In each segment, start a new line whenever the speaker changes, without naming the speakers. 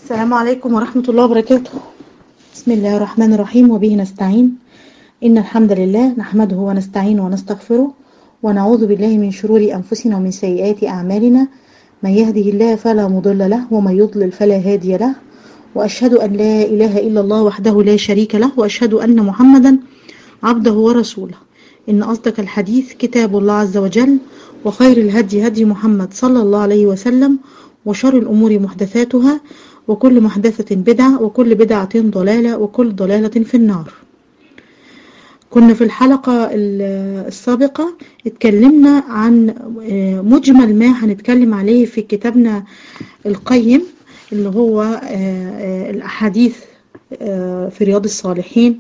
السلام عليكم ورحمة الله وبركاته بسم الله الرحمن الرحيم وبه نستعين إن الحمد لله نحمده ونستعين ونستغفره ونعوذ بالله من شرور أنفسنا ومن سيئات أعمالنا من يهده الله فلا مضل له ومن يضلل فلا هادي له وأشهد أن لا إله إلا الله وحده لا شريك له وأشهد أن محمدا عبده ورسوله إن أصدق الحديث كتاب الله عز وجل وخير الهدي هدي محمد صلى الله عليه وسلم وشر الأمور محدثاتها وكل محدثة بدعة وكل بدعة ضلالة وكل ضلالة في النار كنا في الحلقة السابقة اتكلمنا عن مجمل ما هنتكلم عليه في كتابنا القيم اللي هو الأحاديث في رياض الصالحين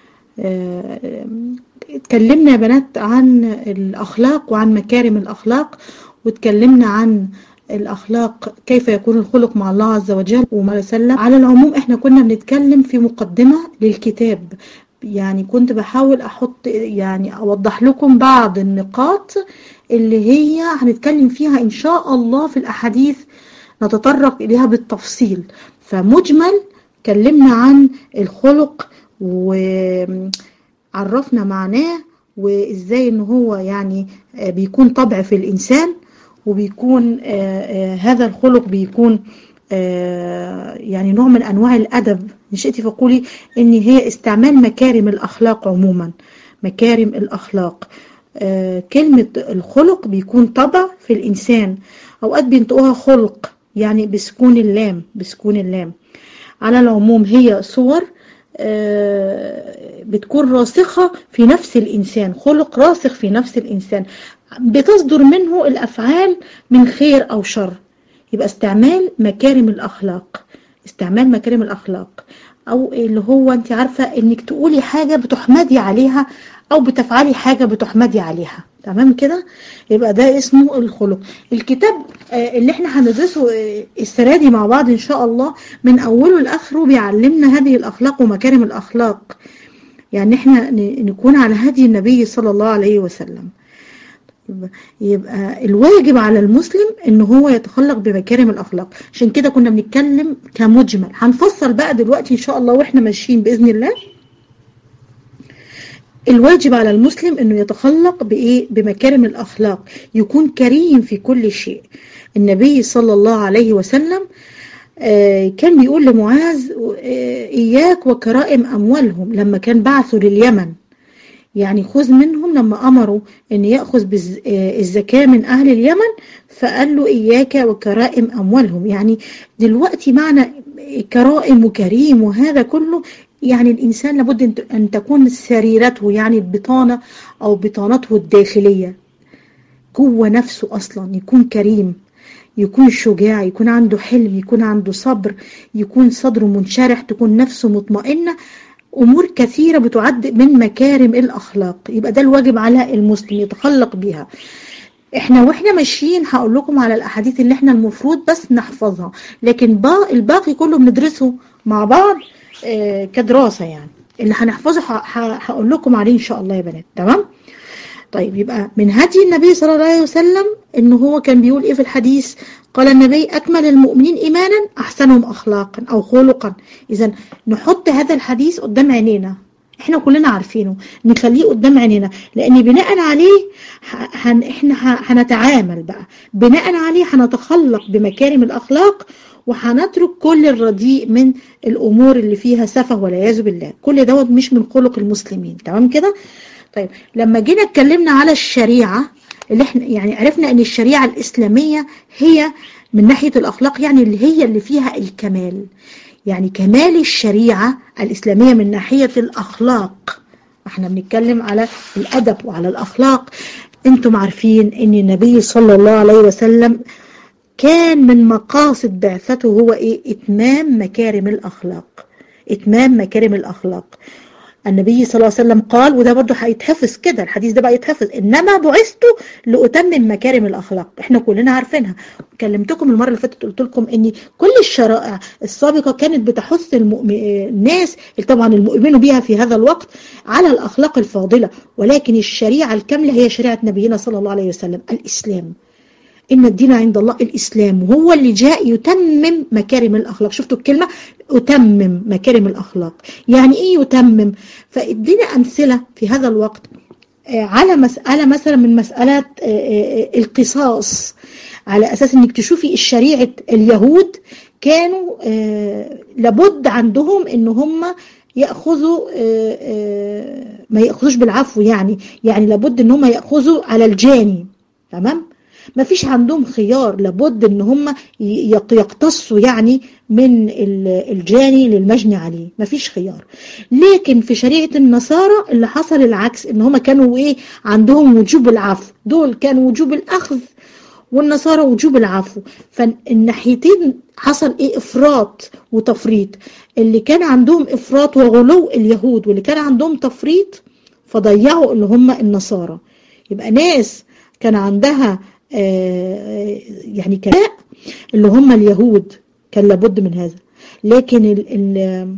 اتكلمنا يا بنات عن الأخلاق وعن مكارم الأخلاق واتكلمنا عن الأخلاق كيف يكون الخلق مع الله عز وجل وما سلم على العموم احنا كنا بنتكلم في مقدمة للكتاب يعني كنت بحاول أحط يعني أوضح لكم بعض النقاط اللي هي هنتكلم فيها إن شاء الله في الأحاديث نتطرق إليها بالتفصيل فمجمل كلمنا عن الخلق وعرفنا معناه وإزاي إن هو يعني بيكون طبع في الإنسان وبيكون آآ آآ هذا الخلق بيكون يعني نوع من أنواع الأدب نشأتي فقولي إن هي استعمال مكارم الأخلاق عموما مكارم الأخلاق كلمة الخلق بيكون طبع في الإنسان أوقات بينطقوها خلق يعني بسكون اللام بسكون اللام على العموم هي صور بتكون راسخة في نفس الإنسان خلق راسخ في نفس الإنسان بتصدر منه الأفعال من خير أو شر يبقى استعمال مكارم الأخلاق استعمال مكارم الأخلاق أو اللي هو أنت عارفة إنك تقولي حاجة بتحمدي عليها أو بتفعلي حاجة بتحمدي عليها تمام كده يبقى ده اسمه الخلق الكتاب اللي احنا هندرسه السنه دي مع بعض ان شاء الله من اوله لاخره بيعلمنا هذه الاخلاق ومكارم الاخلاق يعني احنا نكون على هدي النبي صلى الله عليه وسلم يبقى الواجب على المسلم ان هو يتخلق بمكارم الاخلاق عشان كده كنا بنتكلم كمجمل هنفصل بقى دلوقتي ان شاء الله واحنا ماشيين باذن الله الواجب على المسلم انه يتخلق بايه بمكارم الاخلاق يكون كريم في كل شيء النبي صلى الله عليه وسلم كان بيقول لمعاذ اياك وكرائم اموالهم لما كان بعثوا لليمن يعني خذ منهم لما امروا ان ياخذ الزكاه من اهل اليمن فقال له اياك وكرائم اموالهم يعني دلوقتي معنى كرائم وكريم وهذا كله يعني الإنسان لابد أن تكون سريرته يعني البطانة أو بطانته الداخلية جوه نفسه أصلا يكون كريم يكون شجاع يكون عنده حلم يكون عنده صبر يكون صدره منشرح تكون نفسه مطمئنة أمور كثيرة بتعد من مكارم الأخلاق يبقى ده الواجب على المسلم يتخلق بها احنا واحنا ماشيين هقول لكم على الاحاديث اللي احنا المفروض بس نحفظها لكن الباقي كله بندرسه مع بعض اه كدراسة يعني اللي هنحفظه هقول لكم عليه ان شاء الله يا بنات تمام طيب يبقى من هدي النبي صلى الله عليه وسلم ان هو كان بيقول ايه في الحديث قال النبي اكمل المؤمنين ايمانا احسنهم اخلاقا او خلقا اذا نحط هذا الحديث قدام عينينا احنا كلنا عارفينه نخليه قدام عينينا لان بناء عليه هن احنا هنتعامل بقى بناء عليه هنتخلق بمكارم الاخلاق وهنترك كل الرديء من الامور اللي فيها سفه والعياذ بالله كل دوت مش من خلق المسلمين تمام كده طيب لما جينا اتكلمنا على الشريعه اللي احنا يعني عرفنا ان الشريعه الاسلاميه هي من ناحيه الاخلاق يعني اللي هي اللي فيها الكمال يعني كمال الشريعة الإسلامية من ناحية الأخلاق احنا بنتكلم على الأدب وعلى الأخلاق انتم عارفين ان النبي صلى الله عليه وسلم كان من مقاصد بعثته هو ايه اتمام مكارم الأخلاق اتمام مكارم الأخلاق النبي صلى الله عليه وسلم قال وده برضه هيتحفظ كده الحديث ده بقى يتحفظ انما بعثت لاتمم مكارم الاخلاق احنا كلنا عارفينها كلمتكم المره اللي فاتت قلت لكم ان كل الشرائع السابقه كانت بتحث المؤمن الناس طبعا المؤمنين بها في هذا الوقت على الاخلاق الفاضله ولكن الشريعه الكامله هي شريعه نبينا صلى الله عليه وسلم الاسلام إن الدين عند الله الإسلام وهو اللي جاء يتمم مكارم الأخلاق شفتوا الكلمة أتمم مكارم الأخلاق يعني إيه يتمم فإدينا أمثلة في هذا الوقت على مسألة مثلا من مسألة القصاص على أساس أنك تشوفي الشريعة اليهود كانوا لابد عندهم أن هم يأخذوا ما يأخذوش بالعفو يعني يعني لابد ان هم يأخذوا على الجاني تمام ما فيش عندهم خيار لابد ان هم يقتصوا يعني من الجاني للمجني عليه ما فيش خيار لكن في شريعة النصارى اللي حصل العكس ان هم كانوا ايه عندهم وجوب العفو دول كان وجوب الاخذ والنصارى وجوب العفو فالناحيتين حصل ايه افراط وتفريط اللي كان عندهم افراط وغلو اليهود واللي كان عندهم تفريط فضيعوا اللي هم النصارى يبقى ناس كان عندها آه يعني كلاء اللي هم اليهود كان لابد من هذا لكن ال ال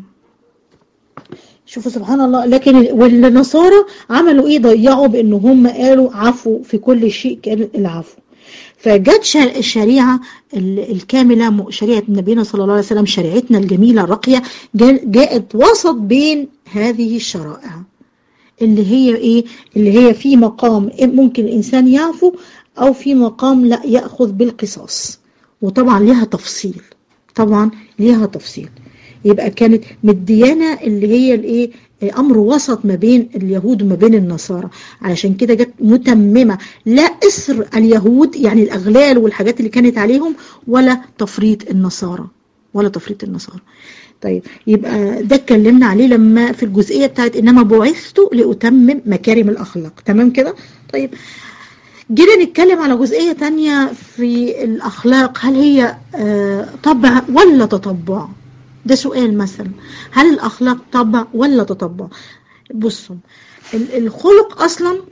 شوفوا سبحان الله لكن والنصارى عملوا ايه ضيعوا بان هم قالوا عفو في كل شيء كان العفو فجت الشريعة الكاملة شريعة نبينا صلى الله عليه وسلم شريعتنا الجميلة الراقية جاءت وسط بين هذه الشرائع اللي هي ايه اللي هي في مقام ممكن الانسان يعفو او في مقام لا ياخذ بالقصاص وطبعا ليها تفصيل طبعا ليها تفصيل يبقى كانت مديانه اللي هي الايه امر وسط ما بين اليهود وما بين النصارى علشان كده جت متممه لا اسر اليهود يعني الاغلال والحاجات اللي كانت عليهم ولا تفريط النصارى ولا تفريط النصارى طيب يبقى ده اتكلمنا عليه لما في الجزئيه بتاعت انما بعثت لاتمم مكارم الاخلاق تمام كده طيب جينا نتكلم على جزئيه تانية في الاخلاق هل هي طبع ولا تطبع ده سؤال مثلا هل الاخلاق طبع ولا تطبع بصوا الخلق اصلا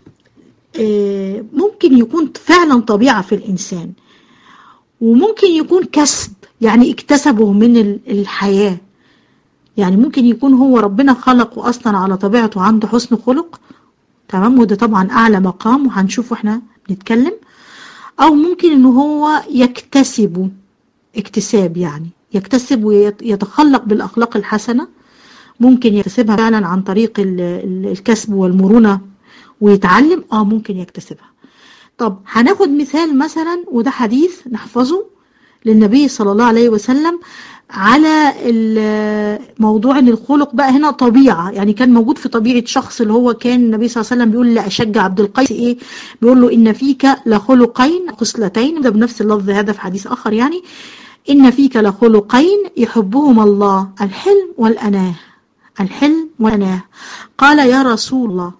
ممكن يكون فعلا طبيعه في الانسان وممكن يكون كسب يعني اكتسبه من الحياه يعني ممكن يكون هو ربنا خلقه أصلا على طبيعته عنده حسن خلق تمام وده طبعا أعلى مقام وهنشوفه احنا بنتكلم أو ممكن إنه هو يكتسبه اكتساب يعني يكتسب ويتخلق بالأخلاق الحسنة ممكن يكتسبها فعلا عن طريق الكسب والمرونة ويتعلم اه ممكن يكتسبها طب هناخد مثال مثلا وده حديث نحفظه للنبي صلى الله عليه وسلم على موضوع ان الخلق بقى هنا طبيعة يعني كان موجود في طبيعة شخص اللي هو كان النبي صلى الله عليه وسلم بيقول لأشج عبد القيس ايه بيقول له ان فيك لخلقين خصلتين ده بنفس اللفظ هذا في حديث اخر يعني ان فيك لخلقين يحبهما الله الحلم والأناه الحلم والأناه قال يا رسول الله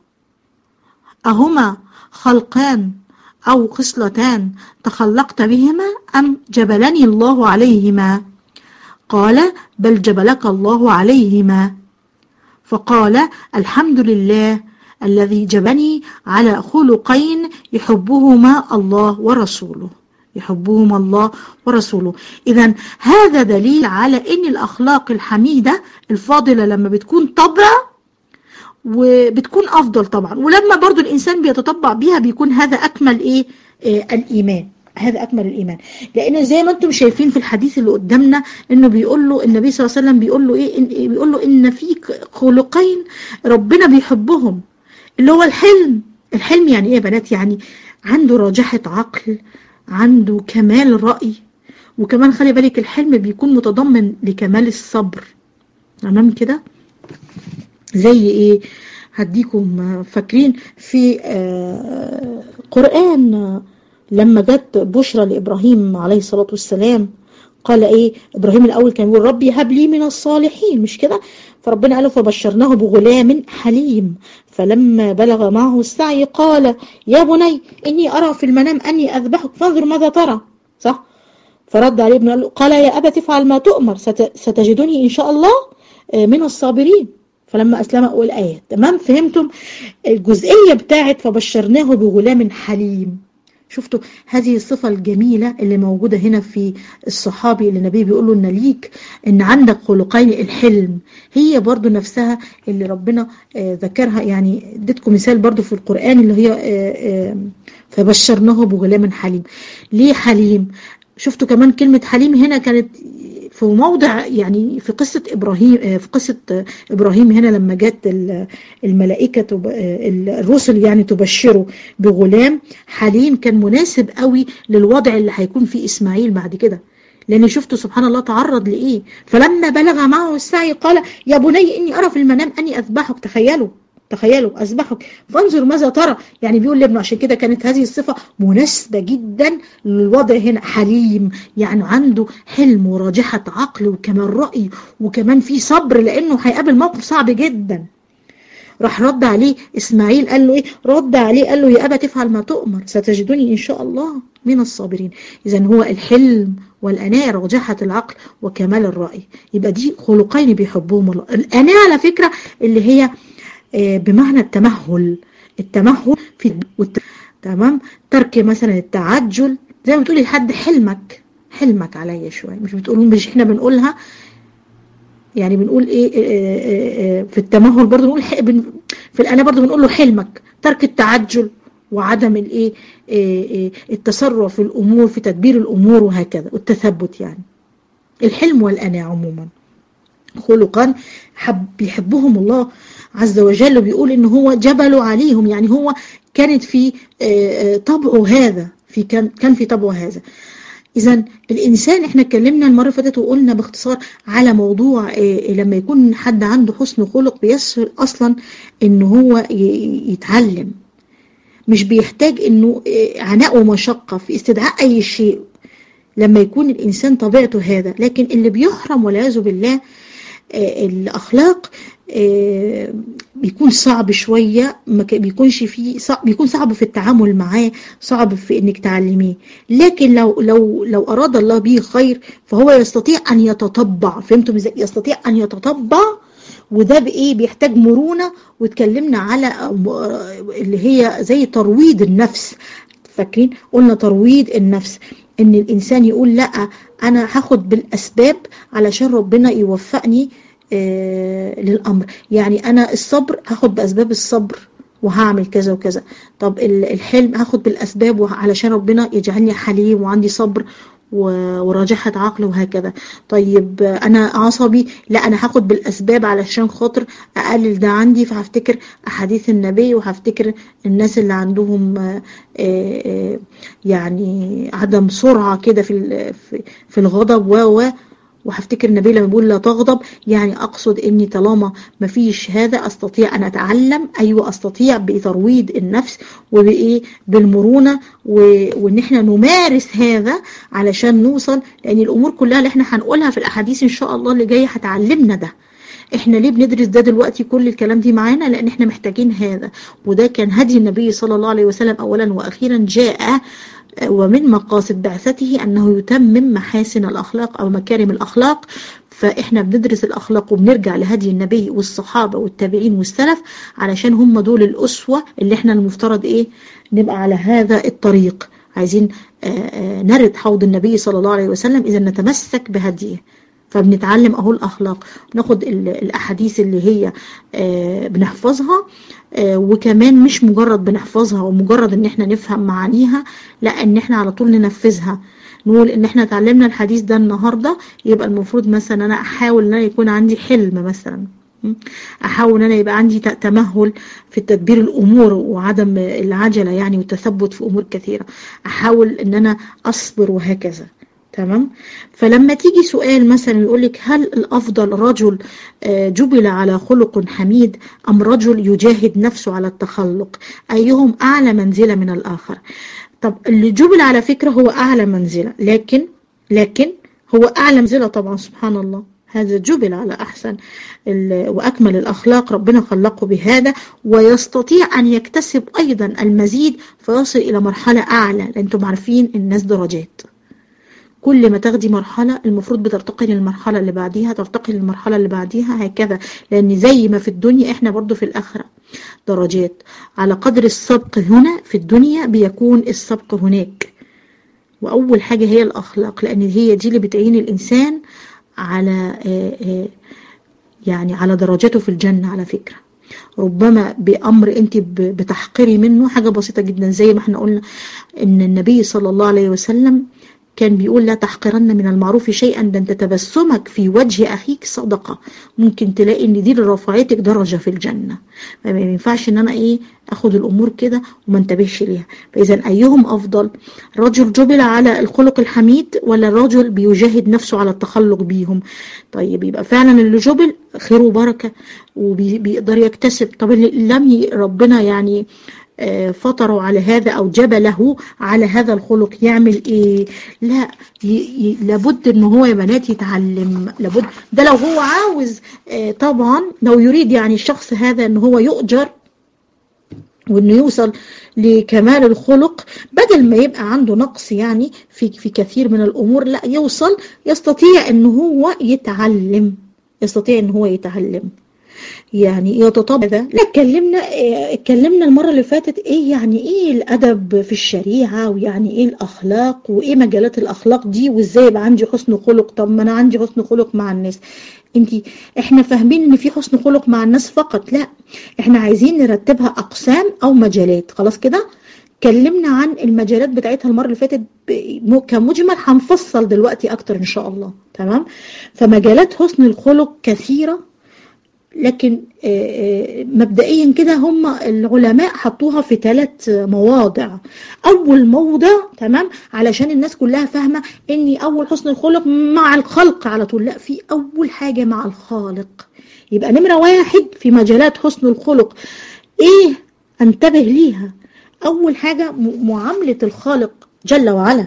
أهما خلقان أو خصلتان تخلقت بهما أم جبلني الله عليهما قال بل جبلك الله عليهما فقال الحمد لله الذي جبني على خلقين يحبهما الله ورسوله يحبهما الله ورسوله إذا هذا دليل على أن الأخلاق الحميدة الفاضلة لما بتكون طبع وبتكون أفضل طبعا ولما برضو الإنسان بيتطبع بيها بيكون هذا أكمل إيه, إيه الإيمان هذا أكمل الإيمان لأن زي ما أنتم شايفين في الحديث اللي قدامنا إنه بيقول له النبي صلى الله عليه وسلم بيقول له إيه إن بيقول له إن فيك خلقين ربنا بيحبهم اللي هو الحلم الحلم يعني إيه يا بنات يعني عنده راجحة عقل عنده كمال رأي وكمان خلي بالك الحلم بيكون متضمن لكمال الصبر تمام كده زي ايه هديكم فاكرين في آه قرآن لما جت بشرى لإبراهيم عليه الصلاة والسلام قال ايه ابراهيم الاول كان يقول ربي هب لي من الصالحين مش كده فربنا قال فبشرناه بغلام حليم فلما بلغ معه السعي قال يا بني اني ارى في المنام اني اذبحك فانظر ماذا ترى صح فرد عليه ابنه قال يا ابا تفعل ما تؤمر ستجدني ان شاء الله من الصابرين فلما أسلم أقول الآية تمام فهمتم الجزئية بتاعت فبشرناه بغلام حليم شفتوا هذه الصفة الجميلة اللي موجودة هنا في الصحابي اللي النبي بيقول له ان ليك ان عندك خلقين الحلم هي برضو نفسها اللي ربنا آه ذكرها يعني اديتكم مثال برضو في القرآن اللي هي آه آه فبشرناه بغلام حليم ليه حليم شفتوا كمان كلمة حليم هنا كانت في موضع يعني في قصة إبراهيم في قصة إبراهيم هنا لما جت الملائكة الرسل يعني تبشروا بغلام حليم كان مناسب قوي للوضع اللي هيكون فيه إسماعيل بعد كده لأن شفتوا سبحان الله تعرض لإيه فلما بلغ معه السعي قال يا بني إني أرى في المنام أني أذبحك تخيلوا تخيلوا أذبحك فانظر ماذا ترى يعني بيقول لابنه عشان كده كانت هذه الصفة مناسبة جدا للوضع هنا حليم يعني عنده حلم وراجحة عقل وكمان رأي وكمان في صبر لأنه هيقابل موقف صعب جدا راح رد عليه إسماعيل قال له إيه رد عليه قال له يا أبا تفعل ما تؤمر ستجدني إن شاء الله من الصابرين إذا هو الحلم والأناة راجحة العقل وكمال الرأي يبقى دي خلقين بيحبهم الله الأناة على فكرة اللي هي بمعنى التمهل التمهل في والت... تمام ترك مثلا التعجل زي ما بتقولي لحد حلمك حلمك عليا شويه مش بتقولوا مش احنا بنقولها يعني بنقول ايه, إيه, إيه في التمهل برضه بنقول في الانا برضه بنقول له حلمك ترك التعجل وعدم الايه إيه التسرع في الامور في تدبير الامور وهكذا والتثبت يعني الحلم والانا عموما خلقان حب يحبهم الله عز وجل وبيقول ان هو جبل عليهم يعني هو كانت في طبعه هذا في كان كان في طبعه هذا اذا الانسان احنا اتكلمنا المره اللي فاتت وقلنا باختصار على موضوع لما يكون حد عنده حسن خلق بيسهل اصلا ان هو يتعلم مش بيحتاج انه عناء ومشقه في استدعاء اي شيء لما يكون الانسان طبيعته هذا لكن اللي بيحرم والعياذ بالله الاخلاق بيكون صعب شوية ما بيكونش فيه صعب بيكون صعب في التعامل معاه صعب في انك تعلميه لكن لو لو لو اراد الله به خير فهو يستطيع ان يتطبع فهمتم ازاي يستطيع ان يتطبع وده بايه بيحتاج مرونة واتكلمنا على اللي هي زي ترويض النفس فاكرين قلنا ترويض النفس ان الانسان يقول لا انا هاخد بالاسباب علشان ربنا يوفقني آه للامر يعني انا الصبر هاخد باسباب الصبر وهعمل كذا وكذا طب الحلم هاخد بالاسباب علشان ربنا يجعلني حليم وعندي صبر وراجحة عقل وهكذا طيب انا عصبي لا انا هاخد بالاسباب علشان خاطر اقلل ده عندي فهفتكر احاديث النبي وهفتكر الناس اللي عندهم يعني عدم سرعة كده في في الغضب و وهفتكر النبي لما بيقول لا تغضب يعني اقصد اني طالما ما فيش هذا استطيع ان اتعلم ايوه استطيع بترويض النفس وبايه بالمرونه وان احنا نمارس هذا علشان نوصل لان الامور كلها اللي احنا هنقولها في الاحاديث ان شاء الله اللي جايه هتعلمنا ده احنا ليه بندرس ده دلوقتي كل الكلام دي معانا لان احنا محتاجين هذا وده كان هدي النبي صلى الله عليه وسلم اولا واخيرا جاء ومن مقاصد بعثته أنه يتمم محاسن الأخلاق أو مكارم الأخلاق فإحنا بندرس الأخلاق وبنرجع لهدي النبي والصحابة والتابعين والسلف علشان هم دول الأسوة اللي إحنا المفترض إيه نبقى على هذا الطريق عايزين نرد حوض النبي صلى الله عليه وسلم إذا نتمسك بهديه فبنتعلم اهو الاخلاق ناخد الاحاديث اللي هي بنحفظها وكمان مش مجرد بنحفظها ومجرد ان احنا نفهم معانيها لا ان احنا على طول ننفذها نقول ان احنا اتعلمنا الحديث ده النهاردة يبقى المفروض مثلا انا احاول ان انا يكون عندي حلم مثلا احاول ان انا يبقى عندي تمهل في تدبير الامور وعدم العجلة يعني والتثبت في امور كثيرة احاول ان انا اصبر وهكذا تمام فلما تيجي سؤال مثلا يقول لك هل الافضل رجل جبل على خلق حميد ام رجل يجاهد نفسه على التخلق ايهم اعلى منزله من الاخر طب اللي جبل على فكره هو اعلى منزله لكن لكن هو اعلى منزله طبعا سبحان الله هذا جبل على أحسن وأكمل الأخلاق ربنا خلقه بهذا ويستطيع أن يكتسب أيضا المزيد فيصل إلى مرحلة أعلى لأنتم عارفين الناس درجات كل ما تاخدي مرحلة المفروض بترتقي للمرحلة اللي بعديها ترتقي للمرحلة اللي بعديها هكذا لأن زي ما في الدنيا إحنا برضو في الآخرة درجات على قدر السبق هنا في الدنيا بيكون السبق هناك وأول حاجة هي الأخلاق لأن هي دي اللي بتعين الإنسان على يعني على درجاته في الجنة على فكرة ربما بأمر أنت بتحقري منه حاجة بسيطة جدا زي ما احنا قلنا أن النبي صلى الله عليه وسلم كان بيقول لا تحقرن من المعروف شيئا ده انت تبسمك في وجه اخيك صدقة ممكن تلاقي ان دي اللي رفعتك درجة في الجنة ما ينفعش ان انا ايه اخد الامور كده وما انتبهش ليها فاذا ايهم افضل رجل جبل على الخلق الحميد ولا الرجل بيجاهد نفسه على التخلق بيهم طيب يبقى فعلا اللي جبل خير وبركة وبيقدر يكتسب طب اللي لم ربنا يعني فطروا على هذا أو جبله على هذا الخلق يعمل إيه لا ي... ي... لابد ان هو يا بنات يتعلم لابد ده لو هو عاوز طبعا لو يريد يعني الشخص هذا ان هو يؤجر وانه يوصل لكمال الخلق بدل ما يبقى عنده نقص يعني في في كثير من الامور لا يوصل يستطيع ان هو يتعلم يستطيع ان هو يتعلم يعني يتطبع ده لا اتكلمنا اتكلمنا المرة اللي فاتت ايه يعني ايه الادب في الشريعة ويعني ايه الاخلاق وايه مجالات الاخلاق دي وازاي يبقى عندي حسن خلق طب ما انا عندي حسن خلق مع الناس انت احنا فاهمين ان في حسن خلق مع الناس فقط لا احنا عايزين نرتبها اقسام او مجالات خلاص كده اتكلمنا عن المجالات بتاعتها المرة اللي فاتت كمجمل هنفصل دلوقتي اكتر ان شاء الله تمام فمجالات حسن الخلق كثيرة لكن مبدئيا كده هم العلماء حطوها في ثلاث مواضع اول موضع تمام علشان الناس كلها فاهمة ان اول حسن الخلق مع الخلق على طول لا في اول حاجة مع الخالق يبقى نمرة واحد في مجالات حسن الخلق ايه انتبه ليها اول حاجة معاملة الخالق جل وعلا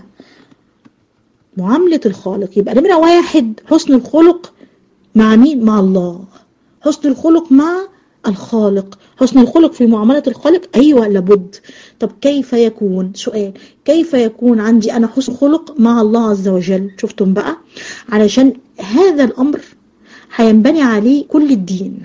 معاملة الخالق يبقى نمرة واحد حسن الخلق مع مين مع الله حسن الخلق مع الخالق حسن الخلق في معاملة الخالق أيوة لابد طب كيف يكون سؤال كيف يكون عندي أنا حسن خلق مع الله عز وجل شفتم بقى علشان هذا الأمر هينبني عليه كل الدين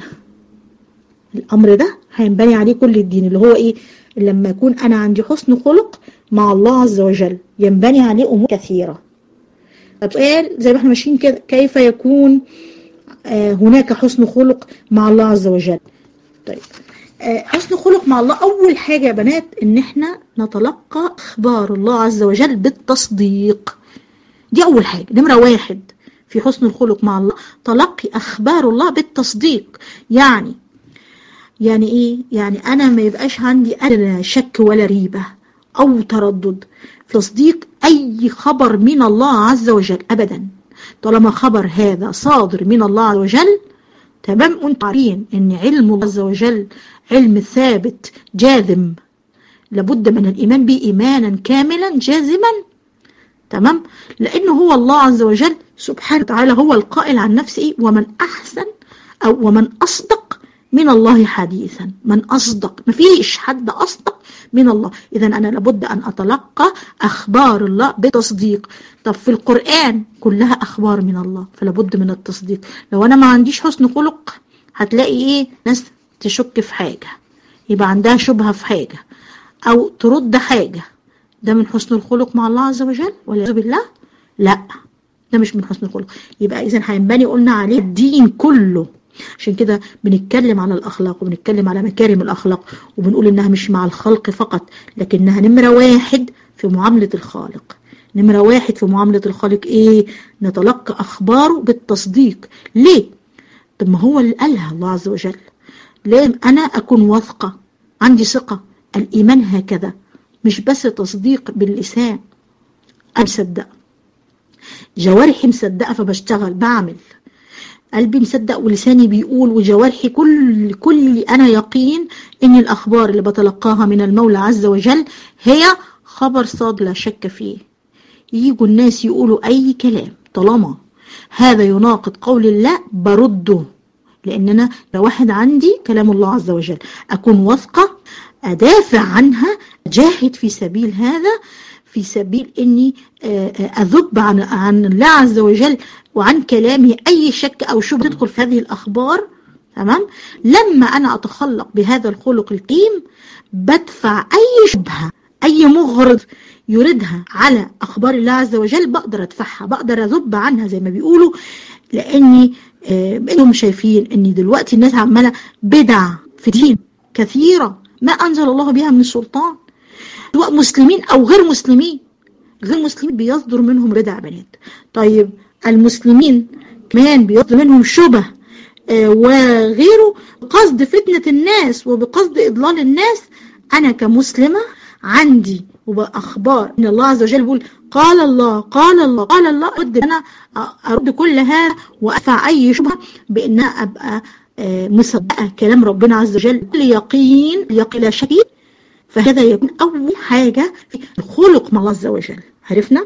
الأمر ده هينبني عليه كل الدين اللي هو إيه لما يكون أنا عندي حسن خلق مع الله عز وجل ينبني عليه أمور كثيرة طب سؤال زي ما احنا ماشيين كده كيف يكون هناك حسن خلق مع الله عز وجل طيب حسن خلق مع الله أول حاجة يا بنات إن احنا نتلقى أخبار الله عز وجل بالتصديق دي أول حاجة نمرة واحد في حسن الخلق مع الله تلقي أخبار الله بالتصديق يعني يعني إيه يعني أنا ما يبقاش عندي أدنى شك ولا ريبة أو تردد في تصديق أي خبر من الله عز وجل أبداً طالما خبر هذا صادر من الله عز وجل تمام وانتم عارفين ان علم الله عز وجل علم ثابت جاذم لابد من الايمان به ايمانا كاملا جازما تمام لانه هو الله عز وجل سبحانه وتعالى هو القائل عن نفسه ومن احسن او ومن اصدق من الله حديثا من اصدق مفيش حد اصدق من الله إذا أنا لابد أن أتلقى أخبار الله بتصديق طب في القرآن كلها أخبار من الله فلابد من التصديق لو أنا ما عنديش حسن خلق هتلاقي إيه ناس تشك في حاجة يبقى عندها شبهة في حاجة أو ترد حاجة ده من حسن الخلق مع الله عز وجل والعياذ بالله لا ده مش من حسن الخلق يبقى إذا هينبني قلنا عليه الدين كله عشان كده بنتكلم على الأخلاق وبنتكلم على مكارم الأخلاق وبنقول إنها مش مع الخلق فقط لكنها نمرة واحد في معاملة الخالق نمرة واحد في معاملة الخالق إيه نتلقى أخباره بالتصديق ليه طب ما هو اللي قالها الله عز وجل لازم أنا أكون واثقة عندي ثقة الإيمان هكذا مش بس تصديق باللسان أنا مصدقة جوارحي مصدقة فبشتغل بعمل قلبي مصدق ولساني بيقول وجوارحي كل كل أنا يقين إن الأخبار اللي بتلقاها من المولى عز وجل هي خبر صاد لا شك فيه يجوا الناس يقولوا أي كلام طالما هذا يناقض قول الله برده لأن أنا لو واحد عندي كلام الله عز وجل أكون واثقة أدافع عنها أجاهد في سبيل هذا في سبيل اني اذب عن عن الله عز وجل وعن كلامه اي شك او شبهه تدخل في هذه الاخبار تمام لما انا اتخلق بهذا الخلق القيم بدفع اي شبهه اي مغرض يريدها على اخبار الله عز وجل بقدر ادفعها بقدر اذب عنها زي ما بيقولوا لاني آه انتم شايفين ان دلوقتي الناس عماله بدع في دين كثيره ما انزل الله بها من سلطان سواء مسلمين او غير مسلمين غير مسلمين بيصدر منهم بدع بنات طيب المسلمين كمان بيصدر منهم شبه آه وغيره بقصد فتنة الناس وبقصد إضلال الناس أنا كمسلمة عندي وبأخبار إن الله عز وجل بيقول قال الله قال الله قال الله أرد أنا أرد كل هذا وأدفع أي شبهة بأن أبقى آه مصدقة كلام ربنا عز وجل ليقين يقين لا شك فهذا يكون أول حاجة في الخلق مع الله عز وجل عرفنا؟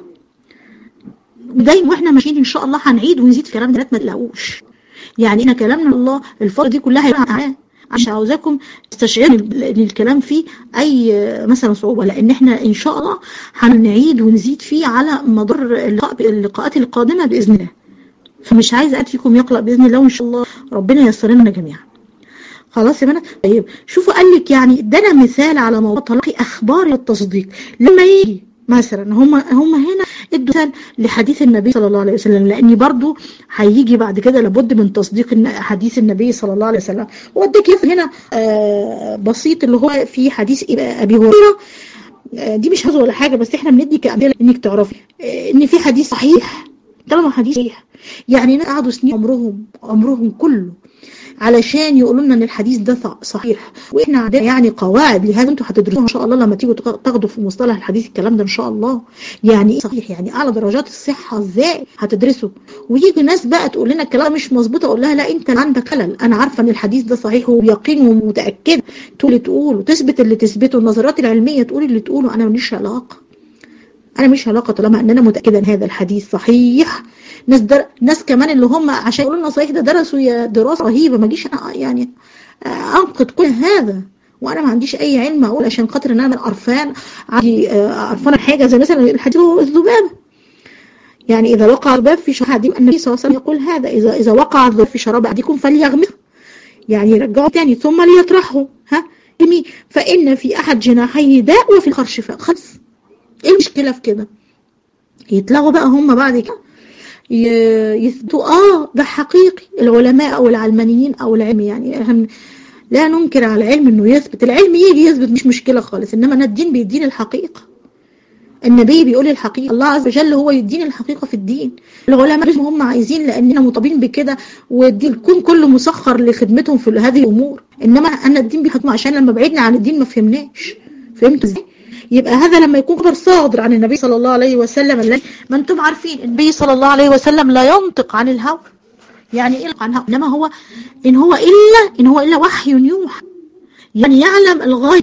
دايما واحنا ماشيين ان شاء الله هنعيد ونزيد في كلام ما تلاقوش يعني احنا كلامنا الله الفتره دي كلها هيبقى عشان عاوزاكم تستشعروا ان الكلام فيه اي مثلا صعوبه لان احنا ان شاء الله هنعيد ونزيد فيه على مدار اللقاءات القادمه باذن الله فمش عايز احد فيكم يقرا باذن الله وان شاء الله ربنا ييسر لنا جميعا خلاص يا بنات طيب شوفوا قال لك يعني ادانا مثال على موضوع تلقي اخبار التصديق لما يجي مثلا هم هم هنا ادوا مثال لحديث النبي صلى الله عليه وسلم لاني برضو هيجي بعد كده لابد من تصديق حديث النبي صلى الله عليه وسلم واديك هنا آه بسيط اللي هو في حديث ابي هريره آه دي مش هزو ولا حاجه بس احنا بندي كامثله انك تعرفي آه ان في حديث صحيح طالما حديث صحيح يعني ناس قعدوا سنين عمرهم عمرهم كله علشان يقولوا لنا ان الحديث ده صحيح واحنا عندنا يعني قواعد لهذا انتوا هتدرسوها ان شاء الله لما تيجوا تاخدوا في مصطلح الحديث الكلام ده ان شاء الله يعني ايه صحيح يعني اعلى درجات الصحه ازاي هتدرسوا ويجي ناس بقى تقول لنا الكلام مش مظبوط اقول لها لا انت عندك خلل انا عارفه ان الحديث ده صحيح وبيقين ومتاكده تقول تقول وتثبت اللي تثبته النظريات العلميه تقول اللي تقوله انا ماليش علاقه انا مش علاقه طالما ان انا متاكده ان هذا الحديث صحيح ناس در... ناس كمان اللي هم عشان يقولوا لنا صحيح ده درسوا يا دراسه رهيبه ما اجيش انا يعني انقد كل هذا وانا ما عنديش اي علم اقول عشان خاطر ان انا قرفان عندي قرفانه حاجه زي مثلا الحديث الذباب يعني اذا وقع الذباب في شراب النبي صلى الله عليه وسلم يقول هذا اذا اذا وقع الذباب في شراب احدكم فليغمس يعني يرجعه تاني ثم ليطرحه ها فان في احد جناحيه داء وفي الاخر شفاء خلص ايه المشكله في كده يتلغوا بقى هم بعد كده يثبتوا اه ده حقيقي العلماء او العلمانيين او العلم يعني احنا لا ننكر على العلم انه يثبت العلم يجي يثبت مش مشكلة خالص انما الدين بيدين الحقيقة النبي بيقول الحقيقة الله عز وجل هو يدين الحقيقة في الدين العلماء هم عايزين لاننا مطابين بكده والكون كله مسخر لخدمتهم في هذه الامور انما انا الدين بيحكم عشان لما بعدنا عن الدين ما فهمناش فهمتوا ازاي يبقى هذا لما يكون خبر صادر عن النبي صلى الله عليه وسلم الذي ما انتم عارفين النبي صلى الله عليه وسلم لا ينطق عن الهوى يعني ايه عن الهوى انما هو ان هو الا ان هو الا وحي يوحى يعني يعلم الغيب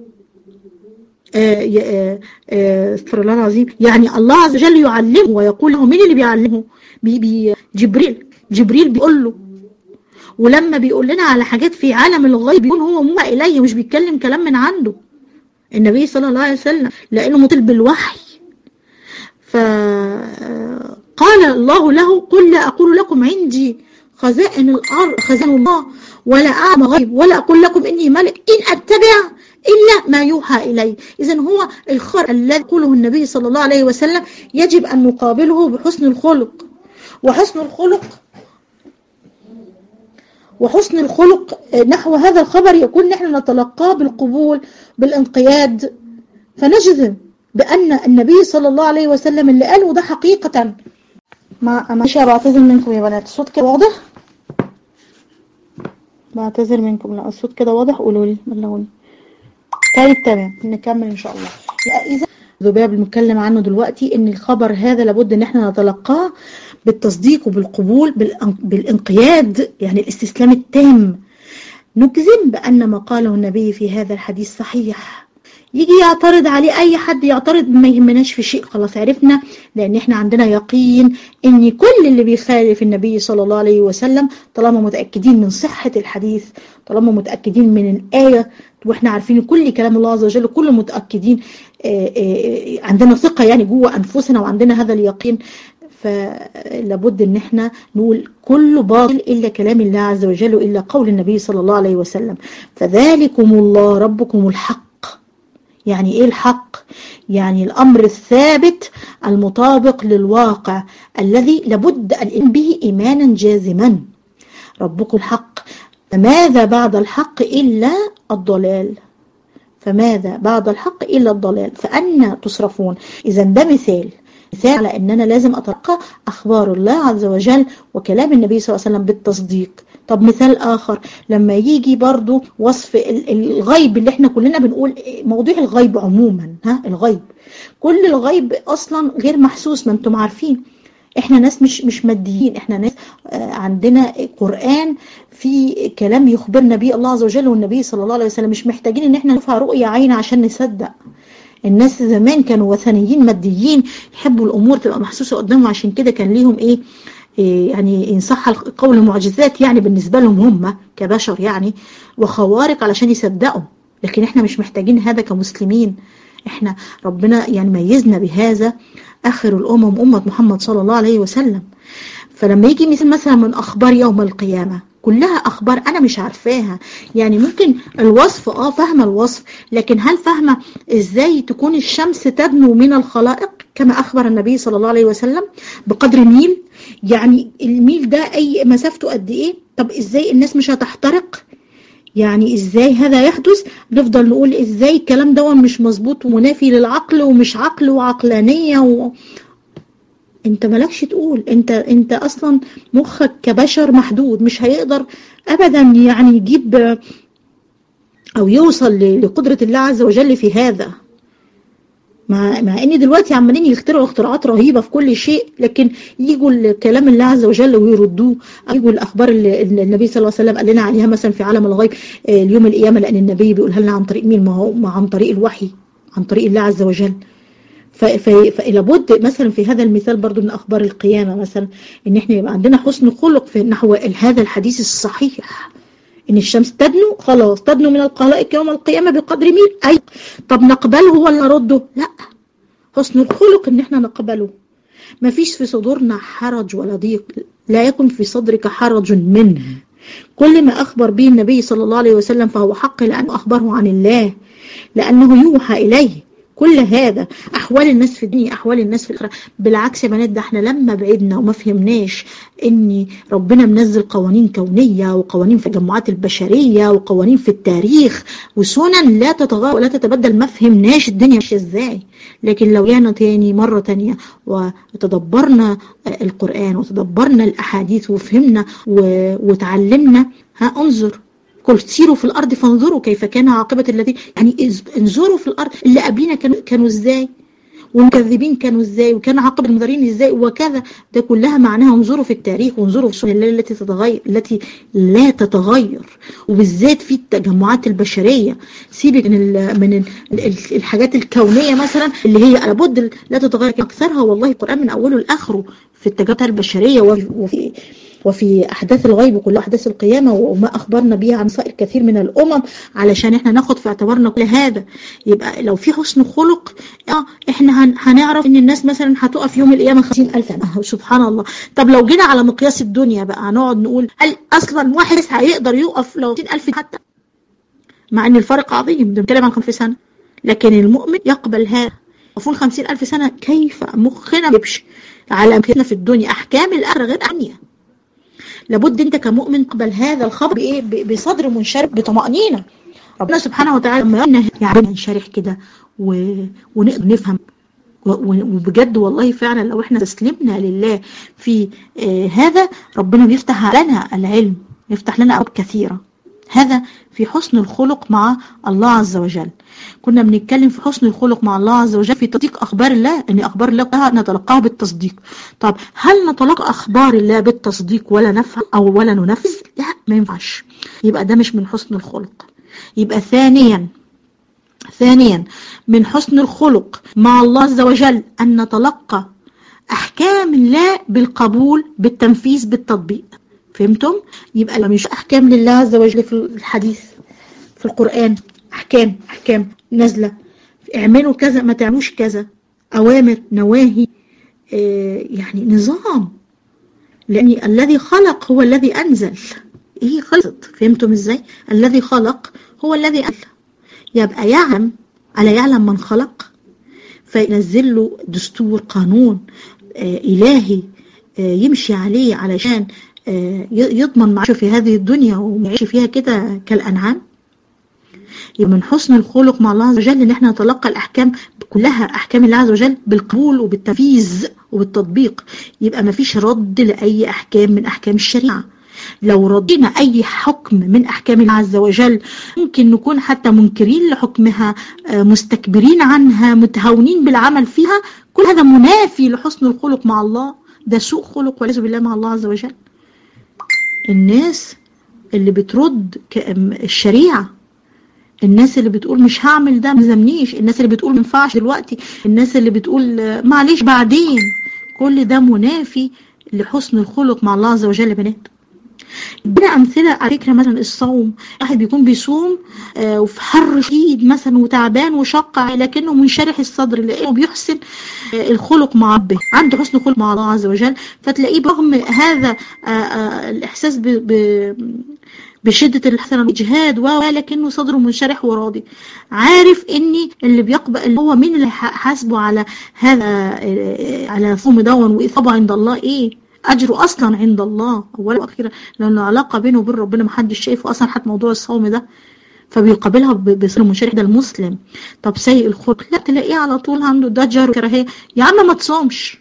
استغفر الله العظيم يعني الله عز وجل يعلمه ويقول له مين اللي بيعلمه بي بي جبريل جبريل بيقول له ولما بيقول لنا على حاجات في عالم الغيب بيكون هو موحى اليه مش بيتكلم كلام من عنده النبي صلى الله عليه وسلم لأنه مطل بالوحي فقال الله له قل لا أقول لكم عندي خزائن الأرض خزائن الله ولا أعلم غيب ولا أقول لكم إني ملك إن أتبع إلا ما يوحى إلي إذا هو الخر الذي يقوله النبي صلى الله عليه وسلم يجب أن نقابله بحسن الخلق وحسن الخلق وحسن الخلق نحو هذا الخبر يكون نحن نتلقاه بالقبول بالانقياد فنجزم بأن النبي صلى الله عليه وسلم اللي قاله ده حقيقة ما ماشي بعتذر منكم يا بنات الصوت كده واضح بعتذر منكم لا الصوت كده واضح قولوا لي بلغوني طيب تمام نكمل ان شاء الله لا اذا ذباب المتكلم عنه دلوقتي ان الخبر هذا لابد ان احنا نتلقاه بالتصديق وبالقبول بالانقياد يعني الاستسلام التام نجزم بأن ما قاله النبي في هذا الحديث صحيح يجي يعترض عليه أي حد يعترض ما يهمناش في شيء خلاص عرفنا لأن احنا عندنا يقين ان كل اللي بيخالف النبي صلى الله عليه وسلم طالما متأكدين من صحة الحديث طالما متأكدين من الآية واحنا عارفين كل كلام الله عز وجل كل متأكدين عندنا ثقة يعني جوه أنفسنا وعندنا هذا اليقين فلابد ان احنا نقول كل باطل إلا كلام الله عز وجل إلا قول النبي صلى الله عليه وسلم فذلكم الله ربكم الحق يعني ايه الحق يعني الامر الثابت المطابق للواقع الذي لابد ان به ايمانا جازما ربكم الحق فماذا بعد الحق الا الضلال فماذا بعد الحق الا الضلال فأنا تصرفون اذا ده مثال مثال على ان انا لازم اتلقى اخبار الله عز وجل وكلام النبي صلى الله عليه وسلم بالتصديق طب مثال اخر لما يجي برضو وصف الغيب اللي احنا كلنا بنقول موضوع الغيب عموما ها الغيب كل الغيب اصلا غير محسوس ما انتم عارفين احنا ناس مش مش ماديين احنا ناس عندنا قرآن في كلام يخبرنا به الله عز وجل والنبي صلى الله عليه وسلم مش محتاجين ان احنا نشوفها رؤية عين عشان نصدق الناس زمان كانوا وثنيين ماديين يحبوا الامور تبقى محسوسه قدامهم عشان كده كان ليهم ايه, إيه يعني ان صح القول معجزات يعني بالنسبه لهم هم كبشر يعني وخوارق علشان يصدقوا لكن احنا مش محتاجين هذا كمسلمين احنا ربنا يعني ميزنا بهذا اخر الامم امه محمد صلى الله عليه وسلم فلما يجي مثل مثلا من اخبار يوم القيامه كلها اخبار انا مش عارفاها يعني ممكن الوصف اه فاهمه الوصف لكن هل فاهمه ازاي تكون الشمس تدنو من الخلائق كما اخبر النبي صلى الله عليه وسلم بقدر ميل يعني الميل ده اي مسافته قد ايه طب ازاي الناس مش هتحترق يعني ازاي هذا يحدث نفضل نقول ازاي الكلام ده مش مظبوط ومنافي للعقل ومش عقل وعقلانيه و... انت مالكش تقول انت انت اصلا مخك كبشر محدود مش هيقدر ابدا يعني يجيب او يوصل لقدرة الله عز وجل في هذا مع, مع ان دلوقتي عمالين يخترعوا اختراعات رهيبة في كل شيء لكن يجوا الكلام الله عز وجل ويردوه يجوا الاخبار اللي النبي صلى الله عليه وسلم قال لنا عليها مثلا في عالم الغيب اليوم القيامة لان النبي بيقولها لنا عن طريق مين ما هو عن طريق الوحي عن طريق الله عز وجل فلابد مثلا في هذا المثال برضو من أخبار القيامة مثلا إن إحنا يبقى عندنا حسن خلق في نحو هذا الحديث الصحيح إن الشمس تدنو خلاص تدنو من القلائق يوم القيامة بقدر مين أي طب نقبله ولا نرده لا حسن الخلق إن إحنا نقبله ما فيش في صدورنا حرج ولا ضيق لا يكن في صدرك حرج منه كل ما أخبر به النبي صلى الله عليه وسلم فهو حق لأنه أخبره عن الله لأنه يوحى إليه كل هذا أحوال الناس في الدنيا أحوال الناس في الآخرة بالعكس يا بنات ده احنا لما بعدنا وما فهمناش ان ربنا منزل قوانين كونية وقوانين في الجماعات البشرية وقوانين في التاريخ وسنن لا تتغير ولا تتبدل ما فهمناش الدنيا ماشيه ازاي لكن لو جينا تاني مرة تانية وتدبرنا القرآن وتدبرنا الأحاديث وفهمنا وتعلمنا ها انظر قل سيروا في الأرض فانظروا كيف كان عاقبة الذين يعني انظروا في الأرض اللي قبلنا كانوا, كانوا ازاي والمكذبين كانوا ازاي وكان عاقبة المضارين ازاي وكذا ده كلها معناها انظروا في التاريخ وانظروا في سنن الله التي تتغير التي لا تتغير وبالذات في التجمعات البشرية سيبك من ال من ال الحاجات الكونية مثلا اللي هي لابد لا تتغير اكثرها والله القرآن من اوله لاخره في التجمعات البشرية وفي وفي أحداث الغيب وكل أحداث القيامة وما أخبرنا بها عن سائر كثير من الأمم علشان إحنا ناخد في اعتبارنا كل هذا يبقى لو في حسن خلق آه إحنا هنعرف إن الناس مثلا هتقف يوم القيامة خمسين ألف سنة سبحان الله طب لو جينا على مقياس الدنيا بقى هنقعد نقول هل أصلا واحد هيقدر يقف لو خمسين ألف حتى مع إن الفرق عظيم بنتكلم عن خمس سنة لكن المؤمن يقبل هذا وفون خمسين ألف سنة كيف مخنا يمشي على أمكننا في الدنيا أحكام الآخرة غير أنية لابد انت كمؤمن تقبل هذا الخبر بايه بصدر منشرح بطمأنينة ربنا سبحانه وتعالى لما يقولنا يعني ننشرح كده و... ونقدر نفهم وبجد والله فعلا لو احنا تسلمنا لله في آه هذا ربنا بيفتح لنا العلم يفتح لنا أبواب كثيرة هذا في حسن الخلق مع الله عز وجل كنا بنتكلم في حسن الخلق مع الله عز وجل في تصديق أخبار الله أن أخبار الله نتلقاها بالتصديق طب هل نتلقى أخبار الله بالتصديق ولا نفهم أو ولا ننفذ لا ما ينفعش يبقى ده مش من حسن الخلق يبقى ثانيا ثانيا من حسن الخلق مع الله عز وجل أن نتلقى أحكام الله بالقبول بالتنفيذ بالتطبيق فهمتم؟ يبقى مش أحكام لله عز وجل في الحديث في القرآن احكام احكام نازله اعملوا كذا ما تعملوش كذا اوامر نواهي آه يعني نظام لان الذي خلق هو الذي انزل ايه خلصت فهمتم ازاي الذي خلق هو الذي انزل يبقى يعلم ألا يعلم من خلق فينزل له دستور قانون آه إلهي آه يمشي عليه علشان آه يضمن معاشه في هذه الدنيا ويعيش فيها كده كالأنعام يبقى من حسن الخلق مع الله عز وجل ان احنا نتلقى الاحكام كلها احكام الله عز وجل بالقبول وبالتنفيذ وبالتطبيق يبقى ما فيش رد لاي احكام من احكام الشريعه لو ردينا أي حكم من أحكام الله عز وجل ممكن نكون حتى منكرين لحكمها مستكبرين عنها متهاونين بالعمل فيها كل هذا منافي لحسن الخلق مع الله ده سوء خلق والعياذ بالله مع الله عز وجل الناس اللي بترد الشريعة الناس اللي بتقول مش هعمل ده ما يلزمنيش الناس اللي بتقول ما ينفعش دلوقتي الناس اللي بتقول معلش بعدين كل ده منافي لحسن الخلق مع الله عز وجل يا بنات ادينا امثله على فكره مثلا الصوم واحد بيكون بيصوم آه وفي حر شديد مثلا وتعبان وشق لكنه منشرح الصدر لانه بيحسن آه الخلق مع ربه عنده حسن خلق مع الله عز وجل فتلاقيه برغم هذا آه الاحساس ب, ب بشدة الحسن والجهاد ولكنه صدره منشرح وراضي عارف اني اللي بيقبل اللي هو مين اللي حاسبه على هذا على صوم دون واصابه عند الله ايه اجره اصلا عند الله اولا واخيرا لانه علاقه بينه وبين ربنا محدش شايفه اصلا حتى موضوع الصوم ده فبيقابلها بصير منشرح ده المسلم طب سيء الخلق لا تلاقيه على طول عنده ضجر وكراهيه يا عم ما تصومش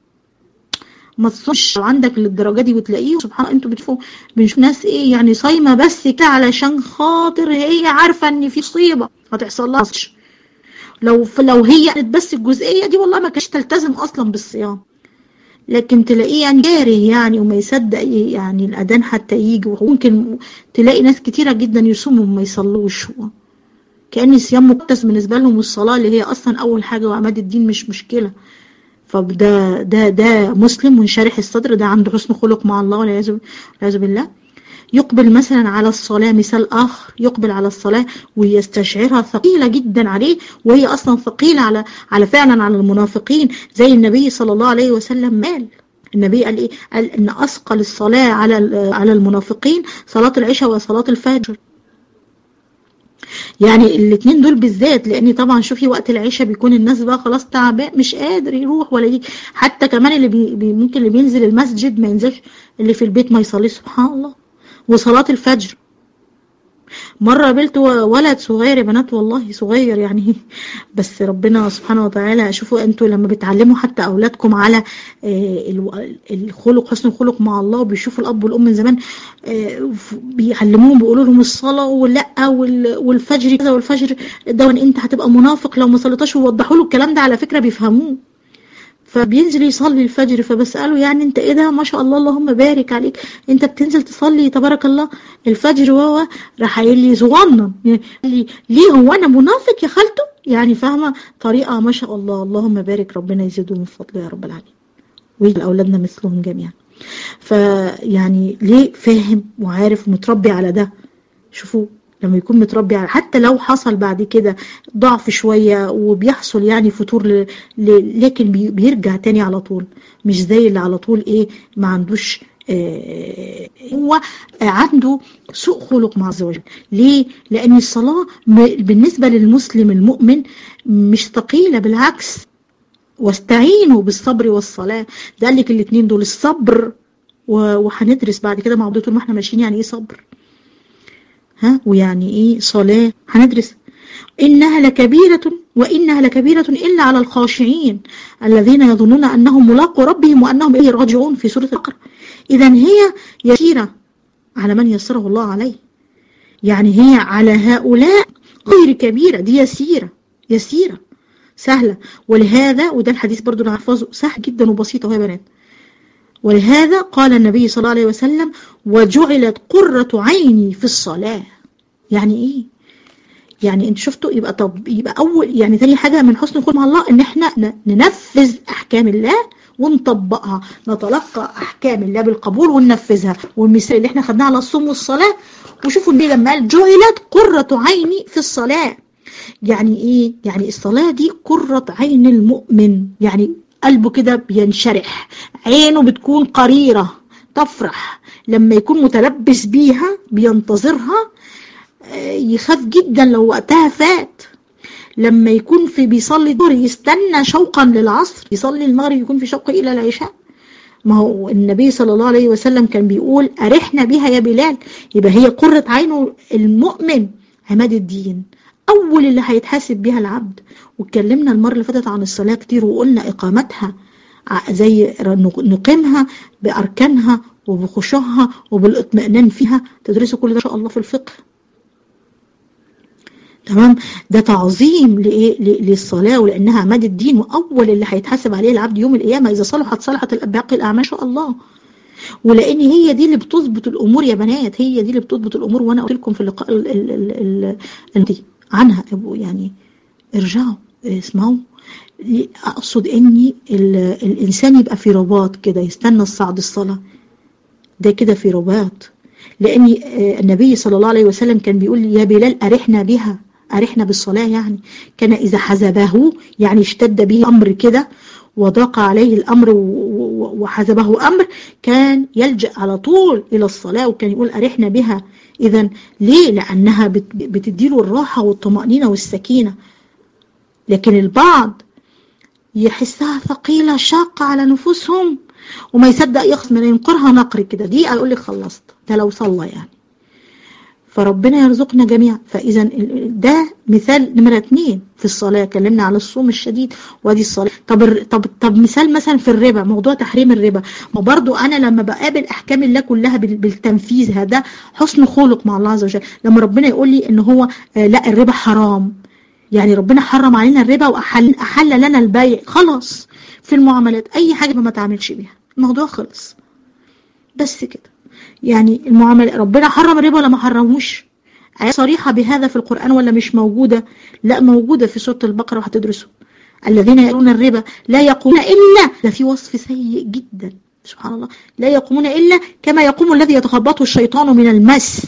ما تصومش عندك للدرجه دي وتلاقيه سبحان الله انتوا بتشوفوا بنشوف ناس ايه يعني صايمه بس كده علشان خاطر هي عارفه ان في مصيبه هتحصل لها لو لو هي قالت بس الجزئيه دي والله ما كانتش تلتزم اصلا بالصيام لكن تلاقيه يعني جاره يعني وما يصدق يعني الأذان حتى يجي وممكن تلاقي ناس كتيرة جدا يصوموا وما يصلوش كأن الصيام مقدس بالنسبة لهم والصلاة اللي هي أصلا أول حاجة وعماد الدين مش مشكلة فده ده ده مسلم منشرح الصدر ده عنده حسن خلق مع الله والعياذ بالله يقبل مثلا على الصلاة مثال آخر يقبل على الصلاة ويستشعرها ثقيلة جدا عليه وهي أصلا ثقيلة على على فعلا على المنافقين زي النبي صلى الله عليه وسلم قال النبي قال إيه قال إن أثقل الصلاة على على المنافقين صلاة العشاء وصلاة الفجر يعني الاثنين دول بالذات لان طبعا شوفي وقت العشاء بيكون الناس بقى خلاص تعبان مش قادر يروح ولا يجي حتى كمان اللي بي ممكن اللي بينزل المسجد ما ينزلش اللي في البيت ما يصليش سبحان الله وصلاة الفجر مرة قابلت ولد صغير يا بنات والله صغير يعني بس ربنا سبحانه وتعالى شوفوا انتوا لما بتعلموا حتى اولادكم على الخلق حسن الخلق مع الله وبيشوفوا الاب والام من زمان بيعلموهم بيقولوا لهم الصلاة ولا والفجر كذا والفجر ده انت هتبقى منافق لو ما صليتش ووضحوا له الكلام ده على فكرة بيفهموه فبينزل يصلي الفجر فبسأله يعني انت ايه ده ما شاء الله اللهم بارك عليك انت بتنزل تصلي تبارك الله الفجر وهو راح قايل لي صغنن قال لي ليه هو انا منافق يا خالته يعني فاهمه طريقه ما شاء الله اللهم بارك ربنا يزيده من فضله يا رب العالمين ويجعل اولادنا مثلهم جميعا فيعني ليه فاهم وعارف ومتربي على ده شوفوا لما يكون متربي على حتى لو حصل بعد كده ضعف شوية وبيحصل يعني فتور ل... ل... لكن بي... بيرجع تاني على طول مش زي اللي على طول ايه ما عندوش آه هو عنده سوء خلق مع عز وجل ليه؟ لأن الصلاة بالنسبة للمسلم المؤمن مش ثقيلة بالعكس واستعينوا بالصبر والصلاة ده قال لك الاثنين دول الصبر وهندرس بعد كده مع طول ما احنا ماشيين يعني ايه صبر ها ويعني ايه صلاة هندرس إنها لكبيرة وإنها لكبيرة إلا على الخاشعين الذين يظنون أنهم ملاقوا ربهم وأنهم إليه راجعون في سورة البقرة إذا هي يسيرة على من يسره الله عليه يعني هي على هؤلاء غير كبيرة دي يسيرة يسيرة سهلة ولهذا وده الحديث برضو نحفظه سهل جدا وبسيطة وهي بنات ولهذا قال النبي صلى الله عليه وسلم وجعلت قرة عيني في الصلاة يعني ايه يعني انت شفتوا يبقى طب يبقى اول يعني تاني حاجة من حسن الخلق مع الله ان احنا ننفذ احكام الله ونطبقها نتلقى احكام الله بالقبول وننفذها والمثال اللي احنا خدناه على الصوم والصلاه وشوفوا النبي لما قال جعلت قرة عيني في الصلاه يعني ايه يعني الصلاه دي قرة عين المؤمن يعني قلبه كده بينشرح عينه بتكون قريره تفرح لما يكون متلبس بيها بينتظرها يخاف جدا لو وقتها فات لما يكون في بيصلي الظهر يستنى شوقا للعصر يصلي المغرب يكون في شوق إلى العشاء ما هو النبي صلى الله عليه وسلم كان بيقول أرحنا بها يا بلال يبقى هي قرة عينه المؤمن عماد الدين أول اللي هيتحاسب بها العبد واتكلمنا المرة اللي فاتت عن الصلاة كتير وقلنا إقامتها زي نقيمها بأركانها وبخشوعها وبالاطمئنان فيها تدرسوا كل ده إن شاء الله في الفقه تمام ده تعظيم لايه للصلاه ولانها عماد الدين واول اللي هيتحاسب عليه العبد يوم القيامه اذا صلحت صلحت باقي الاعمال ان شاء الله ولان هي دي اللي بتظبط الامور يا بنات هي دي اللي بتظبط الامور وانا قلت لكم في اللقاء ال ال ال دي عنها يعني ارجعوا اسمعوا اقصد اني الانسان يبقى في رباط كده يستنى الصعد الصلاه ده كده في رباط لان النبي صلى الله عليه وسلم كان بيقول يا بلال ارحنا بها أرحنا بالصلاة يعني كان إذا حزبه يعني اشتد به أمر كده وضاق عليه الأمر وحزبه أمر كان يلجأ على طول إلى الصلاة وكان يقول أرحنا بها إذا ليه؟ لأنها بتديله الراحة والطمأنينة والسكينة لكن البعض يحسها ثقيلة شاقة على نفوسهم وما يصدق يخص من ينقرها نقر كده دي أقول لك خلصت ده لو صلى يعني فربنا يرزقنا جميعا فإذا ده مثال نمرة اتنين في الصلاة كلمنا على الصوم الشديد وادي الصلاة طب طب طب مثال مثلا في الربا موضوع تحريم الربا ما برضو أنا لما بقابل أحكام الله كلها بالتنفيذ هذا حسن خلق مع الله عز وجل لما ربنا يقول لي إن هو لا الربا حرام يعني ربنا حرم علينا الربا وأحل أحل لنا البيع خلاص في المعاملات أي حاجة ما تعملش بيها الموضوع خلص بس كده يعني المعاملة ربنا حرم الربا ولا ما حرموش آية صريحة بهذا في القرآن ولا مش موجودة لا موجودة في سورة البقرة وهتدرسوا الذين يقولون الربا لا يقومون إلا ده في وصف سيء جدا سبحان الله لا يقومون إلا كما يقوم الذي يتخبطه الشيطان من المس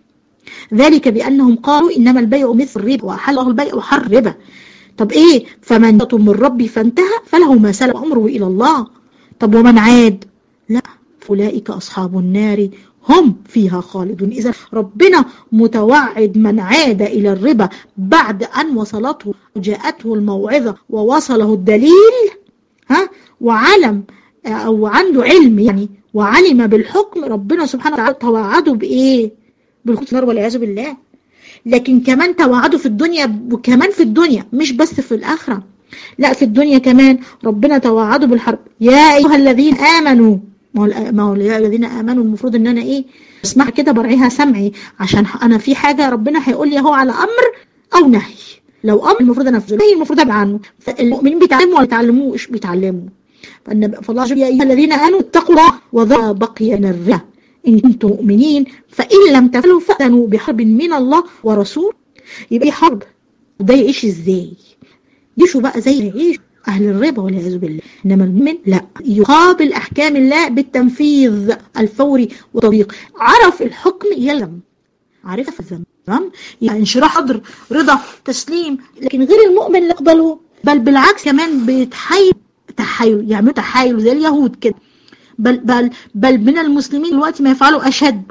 ذلك بأنهم قالوا إنما البيع مثل الربا وأحل الله البيع وحر الربا طب إيه فمن يطم من ربي فانتهى فله ما سلف أمره إلى الله طب ومن عاد لا أولئك أصحاب النار هم فيها خالدون إذا ربنا متوعد من عاد إلى الربا بعد أن وصلته جاءته الموعظة ووصله الدليل ها وعلم أو عنده علم يعني وعلم بالحكم ربنا سبحانه وتعالى توعده بإيه بالخسر والعياذ بالله لكن كمان توعده في الدنيا وكمان في الدنيا مش بس في الآخرة لا في الدنيا كمان ربنا توعده بالحرب يا أيها الذين آمنوا ما هو الذين امنوا المفروض ان انا ايه اسمع كده برعيها سمعي عشان انا في حاجه ربنا هيقول لي اهو على امر او نهي لو امر المفروض انفذه نهي المفروض ابعد عنه المؤمنين بيتعلموا ولا بيتعلموش بيتعلموا فالله يا ايها الذين امنوا اتقوا الله وذا بقي من الربا ان كنتم مؤمنين فان لم تفعلوا فاذنوا بحرب من الله ورسول يبقى حرب وده يعيش ازاي يعيشوا بقى زي يعيش أهل الربا والعياذ بالله إنما المؤمن لا يقابل أحكام الله بالتنفيذ الفوري والتطبيق عرف الحكم يلزم عرف الذنب تمام يعني انشراح صدر رضا تسليم لكن غير المؤمن لا يقبله بل بالعكس كمان بيتحايل تحايل يعملوا تحايل زي اليهود كده بل بل بل من المسلمين دلوقتي ما يفعلوا أشد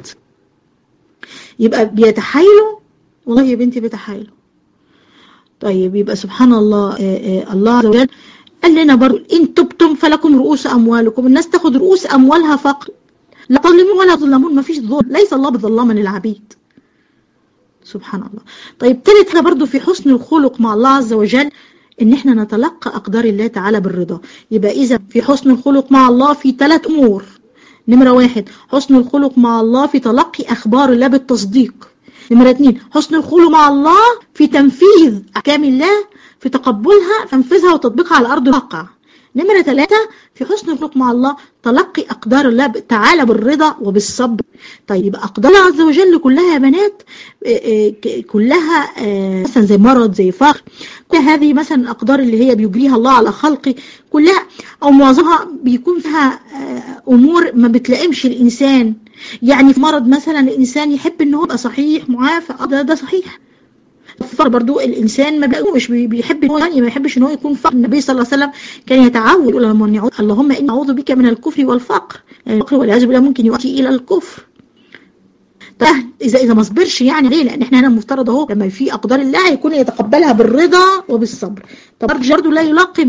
يبقى بيتحايلوا والله يا بنتي بيتحايلوا طيب يبقى سبحان الله آآ آآ الله عز وجل قال لنا برضو إن تبتم فلكم رؤوس أموالكم الناس تاخد رؤوس أموالها فقط لا تظلمون ولا تظلمون ما فيش ظلم ليس الله بظلام للعبيد سبحان الله طيب تالت حاجة برضو في حسن الخلق مع الله عز وجل ان احنا نتلقى اقدار الله تعالى بالرضا يبقى اذا في حسن الخلق مع الله في ثلاث امور نمرة واحد حسن الخلق مع الله في تلقي اخبار الله بالتصديق نمرة اتنين حسن الخلق مع الله في تنفيذ أحكام الله في تقبلها تنفيذها وتطبيقها على أرض الواقع نمرة ثلاثة في حسن الخلق مع الله تلقي أقدار الله تعالى بالرضا وبالصبر طيب أقدار الله عز وجل كلها يا بنات كلها مثلا زي مرض زي فقر كل هذه مثلا الأقدار اللي هي بيجريها الله على خلقه كلها أو معظمها بيكون فيها أمور ما بتلائمش الإنسان يعني في مرض مثلا الإنسان يحب إن هو يبقى صحيح معافى ده, ده صحيح الفقر برضو الإنسان ما مش بيحب إن هو يعني ما يحبش إن هو يكون فقر النبي صلى الله عليه وسلم كان يتعود يقول لما اللهم إني أعوذ بك من الكفر والفقر يعني الفقر والعياذ بالله ممكن يؤتي إلى الكفر طيب إذا إذا ما صبرش يعني ليه لأن إحنا هنا المفترض أهو لما في أقدار الله يكون يتقبلها بالرضا وبالصبر طب برضه لا يلاقم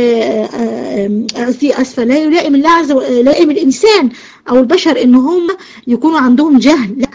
قصدي أسفل لا يلائم الله عز وجل يلائم الإنسان أو البشر إن هم يكونوا عندهم جهل لا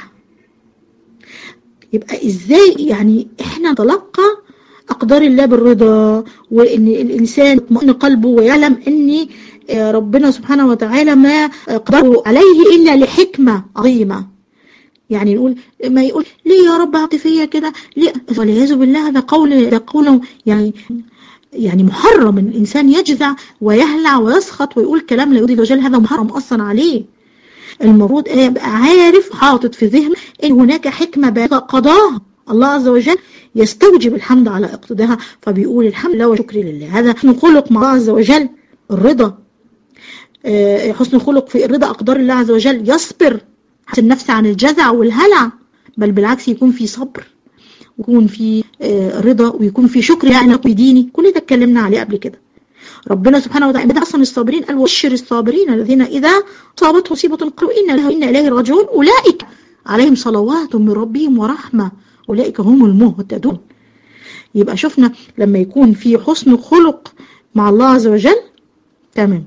يبقى ازاي يعني احنا نتلقى اقدار الله بالرضا وان الانسان يطمئن قلبه ويعلم ان ربنا سبحانه وتعالى ما قدره عليه الا لحكمة عظيمة يعني نقول ما يقول ليه يا رب عاطفية كده ليه والعياذ بالله ده قول ده قول يعني يعني محرم ان الانسان يجزع ويهلع ويسخط ويقول كلام لا يرضي الله وجل هذا محرم اصلا عليه المفروض يبقى عارف حاطط في ذهنه ان هناك حكمة بالغة قضاها الله عز وجل يستوجب الحمد على اقتداها فبيقول الحمد لله وشكر لله هذا حسن خلق مع الله عز وجل الرضا حسن خلق في الرضا أقدار الله عز وجل يصبر حسن النفس عن الجزع والهلع بل بالعكس يكون في صبر ويكون في رضا ويكون في شكر يعني في ديني كل ده اتكلمنا عليه قبل كده ربنا سبحانه وتعالى بدأ أصلا الصابرين قال وبشر الصابرين الذين إذا أصابتهم مصيبة قالوا إنا إنا إليه راجعون أولئك عليهم صلوات من ربهم ورحمة أولئك هم المهتدون يبقى شفنا لما يكون في حسن خلق مع الله عز وجل تمام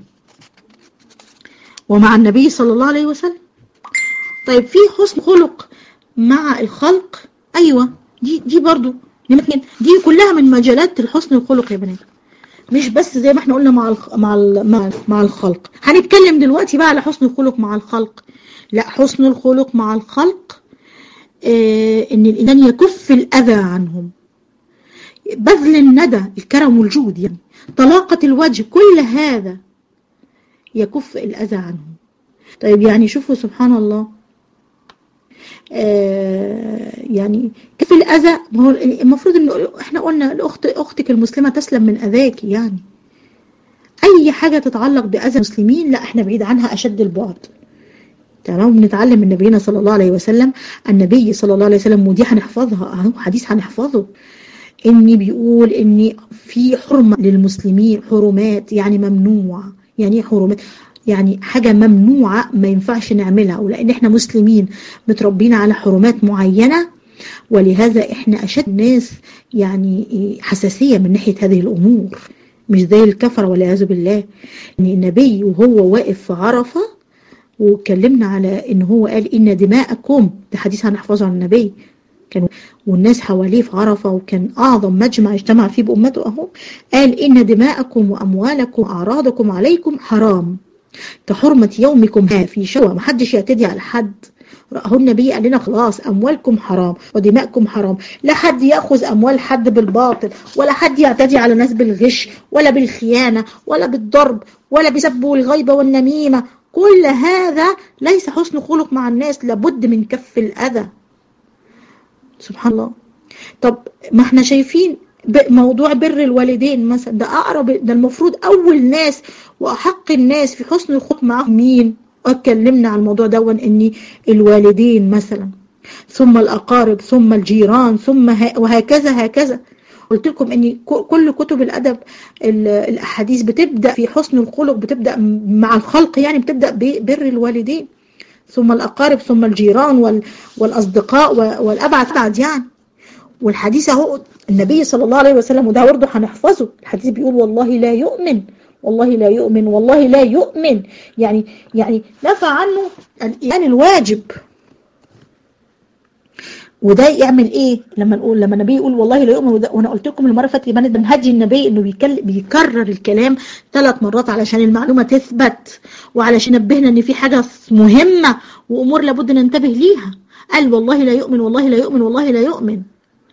ومع النبي صلى الله عليه وسلم طيب في حسن خلق مع الخلق أيوة دي دي برضو دي كلها من مجالات الحسن الخلق يا بنات مش بس زي ما احنا قلنا مع الخ... مع ال... مع مع الخلق هنتكلم دلوقتي بقى على حسن الخلق مع الخلق لا حسن الخلق مع الخلق اه ان الانسان يكف الاذى عنهم بذل الندى الكرم والجود يعني طلاقة الوجه كل هذا يكف الاذى عنهم طيب يعني شوفوا سبحان الله آه يعني كيف الأذى ما هو المفروض إنه إحنا قلنا الأخت أختك المسلمة تسلم من أذاك يعني أي حاجة تتعلق بأذى المسلمين لا إحنا بعيد عنها أشد البعد تمام نتعلم من نبينا صلى الله عليه وسلم النبي صلى الله عليه وسلم ودي هنحفظها أهو حديث هنحفظه إني بيقول إني في حرمة للمسلمين حرمات يعني ممنوع يعني ايه حرمات يعني حاجة ممنوعة ما ينفعش نعملها ولأن احنا مسلمين متربين على حرمات معينة ولهذا احنا أشد ناس يعني حساسية من ناحية هذه الأمور مش زي الكفر والعياذ بالله يعني النبي وهو واقف في عرفة واتكلمنا على ان هو قال ان دماءكم ده حديث هنحفظه عن النبي كانوا والناس حواليه في عرفة وكان أعظم مجمع اجتمع فيه بأمته أهو قال إن دماءكم وأموالكم وأعراضكم عليكم حرام كحرمة يومكم هذا في شوى محدش يعتدي على حد رأه النبي قال لنا خلاص أموالكم حرام ودماءكم حرام لا حد يأخذ أموال حد بالباطل ولا حد يعتدي على ناس بالغش ولا بالخيانة ولا بالضرب ولا بسب والغيبة والنميمة كل هذا ليس حسن خلق مع الناس لابد من كف الأذى سبحان الله طب ما احنا شايفين موضوع بر الوالدين مثلا ده أقرب ده المفروض أول ناس وأحق الناس في حسن الخلق معهم مين اتكلمنا عن الموضوع ده ان الوالدين مثلا ثم الأقارب ثم الجيران ثم وهكذا هكذا قلت لكم ان كل كتب الأدب الأحاديث بتبدأ في حسن الخلق بتبدأ مع الخلق يعني بتبدأ ببر الوالدين ثم الأقارب ثم الجيران والأصدقاء والأبعد يعني والحديث اهو النبي صلى الله عليه وسلم وده برضه هنحفظه الحديث بيقول والله لا يؤمن والله لا يؤمن والله لا يؤمن يعني يعني نفى عنه الإيمان الواجب وده يعمل ايه لما نقول لما النبي يقول والله لا يؤمن وانا قلت لكم المره اللي فاتت يبان من هدي النبي انه بيكرر الكلام ثلاث مرات علشان المعلومه تثبت وعلشان نبهنا ان في حاجه مهمه وامور لابد ننتبه ليها قال والله لا يؤمن والله لا يؤمن والله لا يؤمن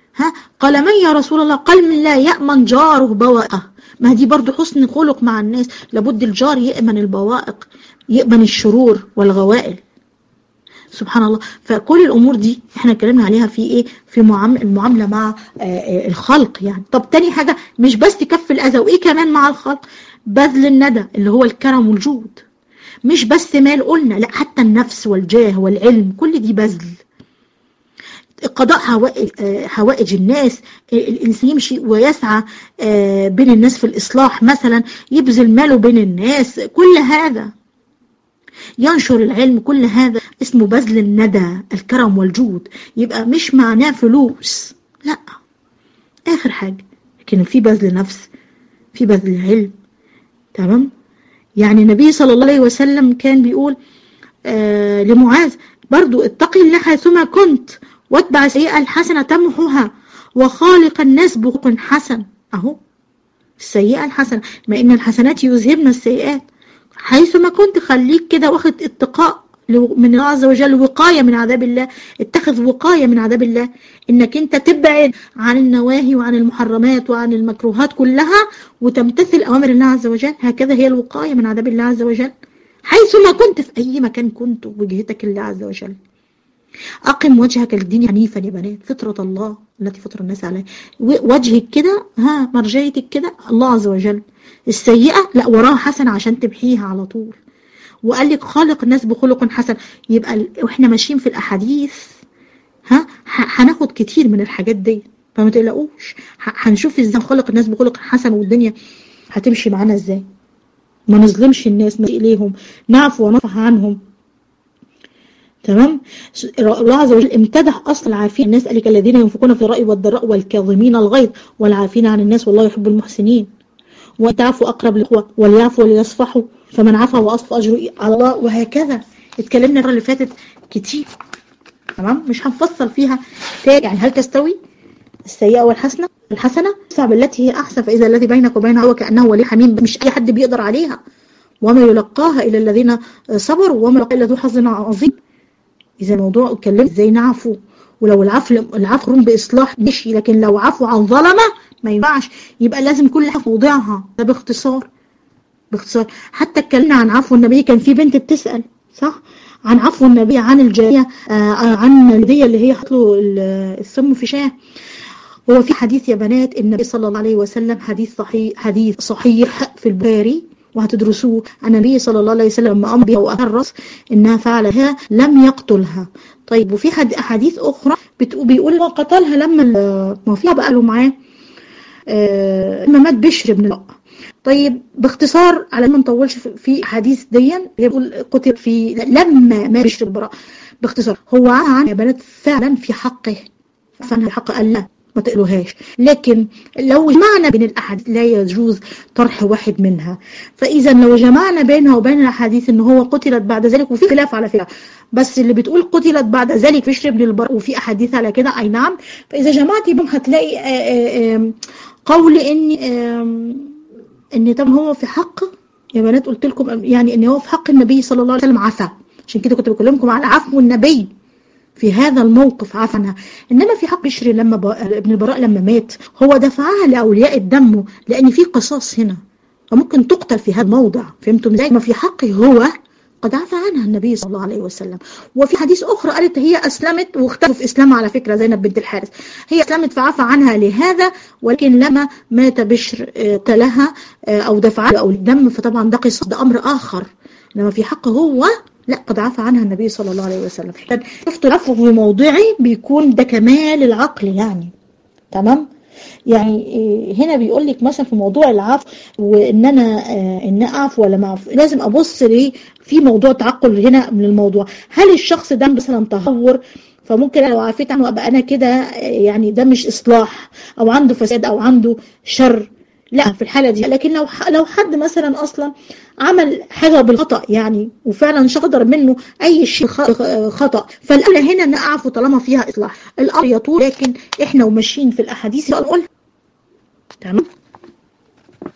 ها قال من يا رسول الله قال من لا يأمن جاره بوائقه ما دي برضو حسن خلق مع الناس لابد الجار يأمن البوائق يأمن الشرور والغوائل سبحان الله فكل الأمور دي احنا اتكلمنا عليها في ايه في معاملة المعاملة مع آه الخلق يعني طب تاني حاجة مش بس كف الأذى وايه كمان مع الخلق بذل الندى اللي هو الكرم والجود مش بس مال قلنا لا حتى النفس والجاه والعلم كل دي بذل قضاء حوائج الناس الإنسان يمشي ويسعى بين الناس في الإصلاح مثلا يبذل ماله بين الناس كل هذا ينشر العلم كل هذا اسمه بذل الندى الكرم والجود يبقى مش معناه فلوس لا آخر حاجة لكن في بذل نفس في بذل علم تمام يعني النبي صلى الله عليه وسلم كان بيقول آه لمعاذ برضو اتقي الله حيثما كنت واتبع سيئة الحسنة تمحها وخالق الناس بخلق حسن اهو السيئة الحسنة ما ان الحسنات يذهبن السيئات حيثما كنت خليك كده واخد اتقاء من الله عز وجل وقاية من عذاب الله اتخذ وقاية من عذاب الله انك انت تبعد عن النواهي وعن المحرمات وعن المكروهات كلها وتمتثل اوامر الله عز وجل هكذا هي الوقاية من عذاب الله عز وجل حيثما كنت في اي مكان كنت وجهتك الله عز وجل أقم وجهك للدين حنيفا يا بنات فطرة الله التي فطر الناس عليها وجهك كده ها مرجيتك كده الله عز وجل السيئة لا وراها حسنة عشان تمحيها على طول وقال لك خالق الناس بخلق حسن يبقى واحنا ماشيين في الأحاديث ها هناخد كتير من الحاجات دي فما تقلقوش هنشوف ازاي خلق الناس بخلق حسن والدنيا هتمشي معانا ازاي ما نظلمش الناس نسيء إليهم نعفو ونصفح عنهم تمام الله عز وجل امتدح اصل العافين الناس قال لك الذين ينفقون في الرأي والضراء والكاظمين الغيظ والعافين عن الناس والله يحب المحسنين وتعفوا اقرب للقوى وليعفوا وليصفحوا فمن عفا واصفى اجره على الله وهكذا اتكلمنا المره اللي فاتت كتير تمام مش هنفصل فيها تاني يعني هل تستوي السيئه والحسنه الحسنه ادفع بالتي هي احسن فاذا الذي بينك وبينها هو كانه ولي حميم مش اي حد بيقدر عليها وما يلقاها الا الذين صبروا وما يلقاها الا ذو حظ عظيم إذا الموضوع اتكلمت ازاي نعفو ولو العفو العفو بإصلاح ماشي لكن لو عفو عن ظلمة ما ينفعش يبقى لازم كل حاجة في موضعها ده باختصار باختصار حتى اتكلمنا عن عفو النبي كان في بنت بتسأل صح عن عفو النبي عن الجارية آه عن الهدية اللي هي حطله السم في شاه هو في حديث يا بنات النبي صلى الله عليه وسلم حديث صحيح حديث صحيح في الباري وهتدرسوه أن النبي صلى الله عليه وسلم لما أمر بها وأكرس إنها فعلها لم يقتلها طيب وفي أحاديث أخرى بيقول ما قتلها لما ما فيها بقى له معاه لما مات بشر بن الأق طيب باختصار على ما نطولش في حديث ديا يقول قتل في لما ما بشر البراء باختصار هو عن يا بنات فعلا في حقه فانا في حق الله ما تقلوهاش لكن لو جمعنا بين الأحاديث لا يجوز طرح واحد منها فإذا لو جمعنا بينها وبين الأحاديث إن هو قتلت بعد ذلك وفي خلاف على فكرة بس اللي بتقول قتلت بعد ذلك في شرب البر وفي أحاديث على كده أي نعم فإذا جمعتي بهم هتلاقي آآ آآ قول إن إن طب هو في حق يا بنات قلت لكم يعني إن هو في حق النبي صلى الله عليه وسلم عفا عشان كده كنت بكلمكم على عفو النبي في هذا الموقف عفنها إنما في حق بشر لما ب... ابن البراء لما مات هو دفعها لأولياء الدم لأن في قصاص هنا وممكن تقتل في هذا الموضع فهمتم ازاي ما في حقه هو قد عفى عنها النبي صلى الله عليه وسلم وفي حديث أخرى قالت هي أسلمت واختلفوا في إسلامها على فكرة زينب بنت الحارث هي أسلمت فعفى عنها لهذا ولكن لما مات بشر تلها أو دفعها أو الدم فطبعا ده قصة ده أمر آخر لما في حق هو لا قد عفى عنها النبي صلى الله عليه وسلم شفت العفو في موضعي بيكون ده كمال العقل يعني تمام يعني هنا بيقول لك مثلا في موضوع العفو وان انا ان اعفو ولا ما اعفو لازم ابص ليه في موضوع تعقل هنا من الموضوع هل الشخص ده مثلا تهور فممكن لو عفيت عنه ابقى انا كده يعني ده مش اصلاح او عنده فساد او عنده شر لا في الحالة دي لكن لو لو حد مثلا اصلا عمل حاجة بالخطأ يعني وفعلا شقدر منه اي شيء خطأ فالاولى هنا ان اعفو طالما فيها اصلاح الامر يطول لكن احنا وماشيين في الاحاديث نقول تمام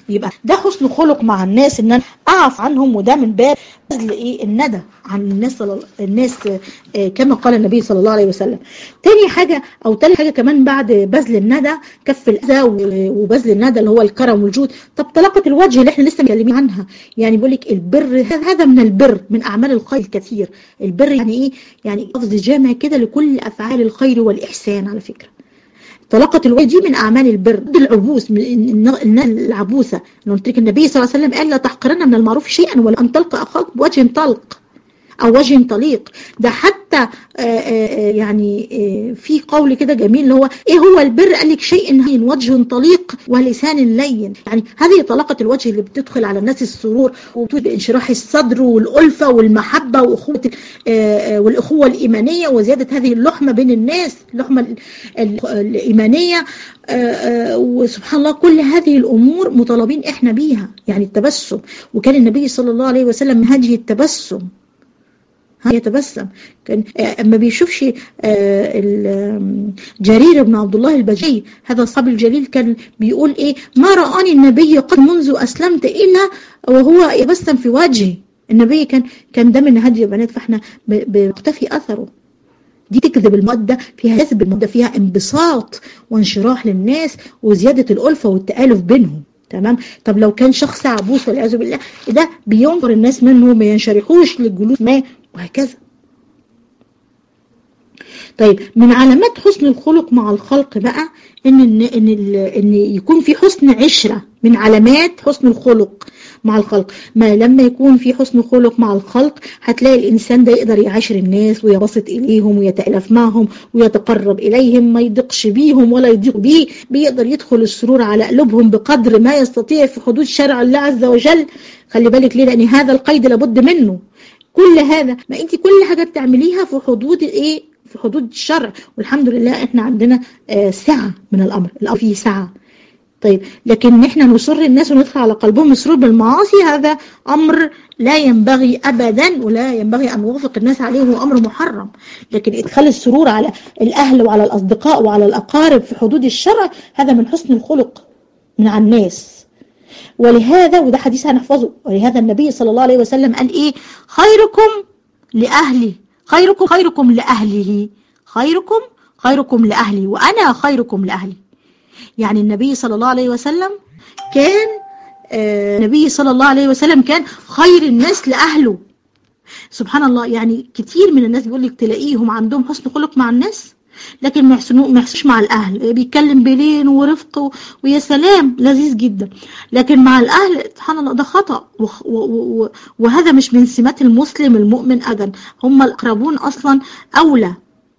يبقى ده حسن خلق مع الناس ان انا اعف عنهم وده من باب بذل ايه الندى عن الناس صل... الناس آه كما قال النبي صلى الله عليه وسلم تاني حاجة او تالت حاجة كمان بعد بذل الندى كف الاذى وبذل الندى اللي هو الكرم والجود طب طلاقة الوجه اللي احنا لسه متكلمين عنها يعني بيقول لك البر هذا من البر من اعمال الخير الكثير البر يعني ايه يعني لفظ جامع كده لكل افعال الخير والاحسان على فكرة طلاقة الوجه دي من أعمال البر ضد العبوس من العبوسة قلت لك النبي صلى الله عليه وسلم قال لا تحقرن من المعروف شيئا ولا أن تلقى أخاك بوجه طلق أو وجه طليق ده حتى آآ آآ يعني آآ في قول كده جميل اللي هو إيه هو البر قال لك شيء هين وجه طليق ولسان لين يعني هذه طلاقة الوجه اللي بتدخل على الناس السرور وبتود انشراح الصدر والألفة والمحبة وأخوة والأخوة الإيمانية وزيادة هذه اللحمة بين الناس اللحمة الإيمانية وسبحان الله كل هذه الأمور مطالبين إحنا بيها يعني التبسم وكان النبي صلى الله عليه وسلم من هدي التبسم يتبسم كان اما بيشوفش جرير بن عبد الله البجي هذا الصحابي الجليل كان بيقول ايه ما رآني النبي قد منذ اسلمت الا وهو يبسم في وجهي النبي كان كان ده من هدي بنات فاحنا بنقتفي اثره دي تكذب المادة فيها كذب المادة فيها انبساط وانشراح للناس وزيادة الألفة والتآلف بينهم تمام طب لو كان شخص عبوس والعياذ بالله ده بينفر الناس منه ما ينشرحوش للجلوس ما وهكذا طيب من علامات حسن الخلق مع الخلق بقى ان ان ان, إن يكون في حسن عشره من علامات حسن الخلق مع الخلق ما لما يكون في حسن خلق مع الخلق هتلاقي الإنسان ده يقدر يعاشر الناس ويبسط إليهم ويتألف معهم ويتقرب إليهم ما يضيقش بيهم ولا يضيق بيه بيقدر يدخل السرور على قلوبهم بقدر ما يستطيع في حدود شرع الله عز وجل خلي بالك ليه لأن هذا القيد لابد منه كل هذا ما انت كل حاجة بتعمليها في حدود ايه في حدود الشرع والحمد لله احنا عندنا آه سعة من الأمر الأمر فيه سعة طيب لكن احنا نصر الناس وندخل على قلبهم مسرور بالمعاصي هذا أمر لا ينبغي أبدا ولا ينبغي أن نوافق الناس عليه هو أمر محرم لكن إدخال السرور على الأهل وعلى الأصدقاء وعلى الأقارب في حدود الشرع هذا من حسن الخلق من على الناس ولهذا وده حديث هنحفظه ولهذا النبي صلى الله عليه وسلم قال إيه خيركم لأهلي خيركم خيركم لأهله خيركم خيركم لأهلي وأنا خيركم لأهلي يعني النبي صلى الله عليه وسلم كان آه النبي صلى الله عليه وسلم كان خير الناس لأهله سبحان الله يعني كتير من الناس بيقول لك تلاقيهم عندهم حسن خلق مع الناس لكن ما يحسنوه ما يحسوش مع الأهل بيتكلم بلين ورفق ويا سلام لذيذ جدا لكن مع الأهل سبحان الله ده خطأ وهذا مش من سمات المسلم المؤمن أبدا هم الأقربون أصلا أولى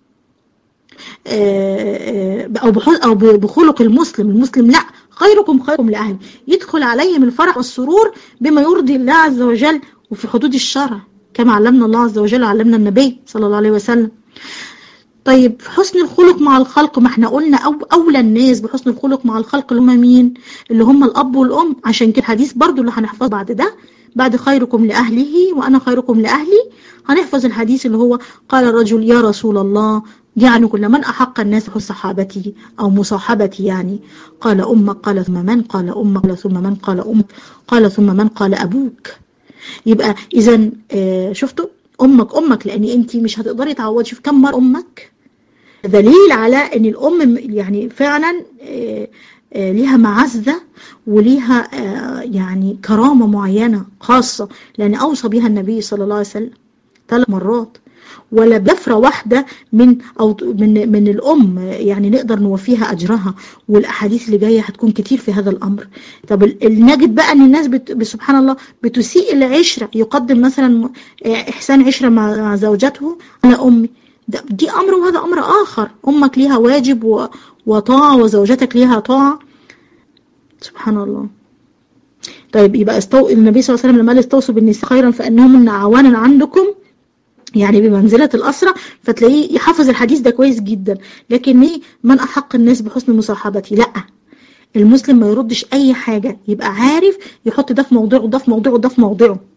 أو أو بخلق المسلم المسلم لا خيركم خيركم لأهل يدخل عليهم الفرح والسرور بما يرضي الله عز وجل وفي حدود الشرع كما علمنا الله عز وجل وعلمنا النبي صلى الله عليه وسلم طيب حسن الخلق مع الخلق ما احنا قلنا أو أولى الناس بحسن الخلق مع الخلق اللي هم مين اللي هم الأب والأم عشان كده الحديث برضو اللي هنحفظه بعد ده بعد خيركم لأهله وأنا خيركم لأهلي هنحفظ الحديث اللي هو قال الرجل يا رسول الله يعني كل من أحق الناس حسن صحابتي أو مصاحبتي يعني قال أمك قال ثم من قال أمك قال ثم من قال أمك قال ثم من قال أبوك يبقى إذا آه شفتوا أمك أمك لأن أنت مش هتقدري تعوضي شوف كم مرة أمك دليل على أن الأم يعني فعلا آه آه ليها معزة وليها يعني كرامة معينة خاصة لأن أوصى بها النبي صلى الله عليه وسلم ثلاث مرات ولا بفرة واحدة من أو من من الأم يعني نقدر نوفيها أجرها والأحاديث اللي جاية هتكون كتير في هذا الأمر طب نجد بقى أن الناس بت سبحان الله بتسيء العشرة يقدم مثلا إحسان عشرة مع زوجته على أمي دي أمر وهذا أمر آخر أمك ليها واجب وطاعة وزوجتك ليها طاعة سبحان الله طيب يبقى استو... النبي صلى الله عليه وسلم لما قال استوصوا بالنساء خيرا فانهم عوانا عندكم يعني بمنزلة الأسرة فتلاقيه يحفظ الحديث ده كويس جدا لكن ايه من أحق الناس بحسن مصاحبتي لا المسلم ما يردش أي حاجة يبقى عارف يحط ده في موضعه ده في موضعه ده في موضعه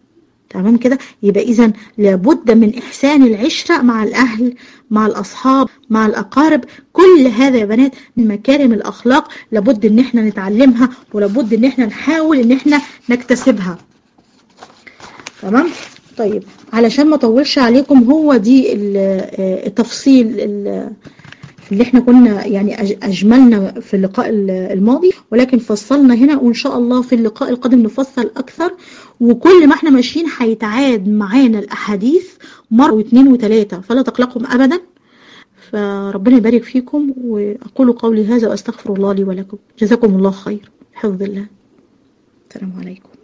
تمام كده يبقى اذا لابد من احسان العشره مع الاهل مع الاصحاب مع الاقارب كل هذا يا بنات من مكارم الاخلاق لابد ان احنا نتعلمها ولابد ان احنا نحاول ان احنا نكتسبها تمام طيب علشان ما اطولش عليكم هو دي التفصيل اللي احنا كنا يعني أجملنا في اللقاء الماضي ولكن فصلنا هنا وإن شاء الله في اللقاء القادم نفصل أكثر وكل ما احنا ماشيين هيتعاد معانا الأحاديث مرة واثنين وثلاثة فلا تقلقهم أبدا فربنا يبارك فيكم وأقول قولي هذا وأستغفر الله لي ولكم جزاكم الله خير حفظ الله السلام عليكم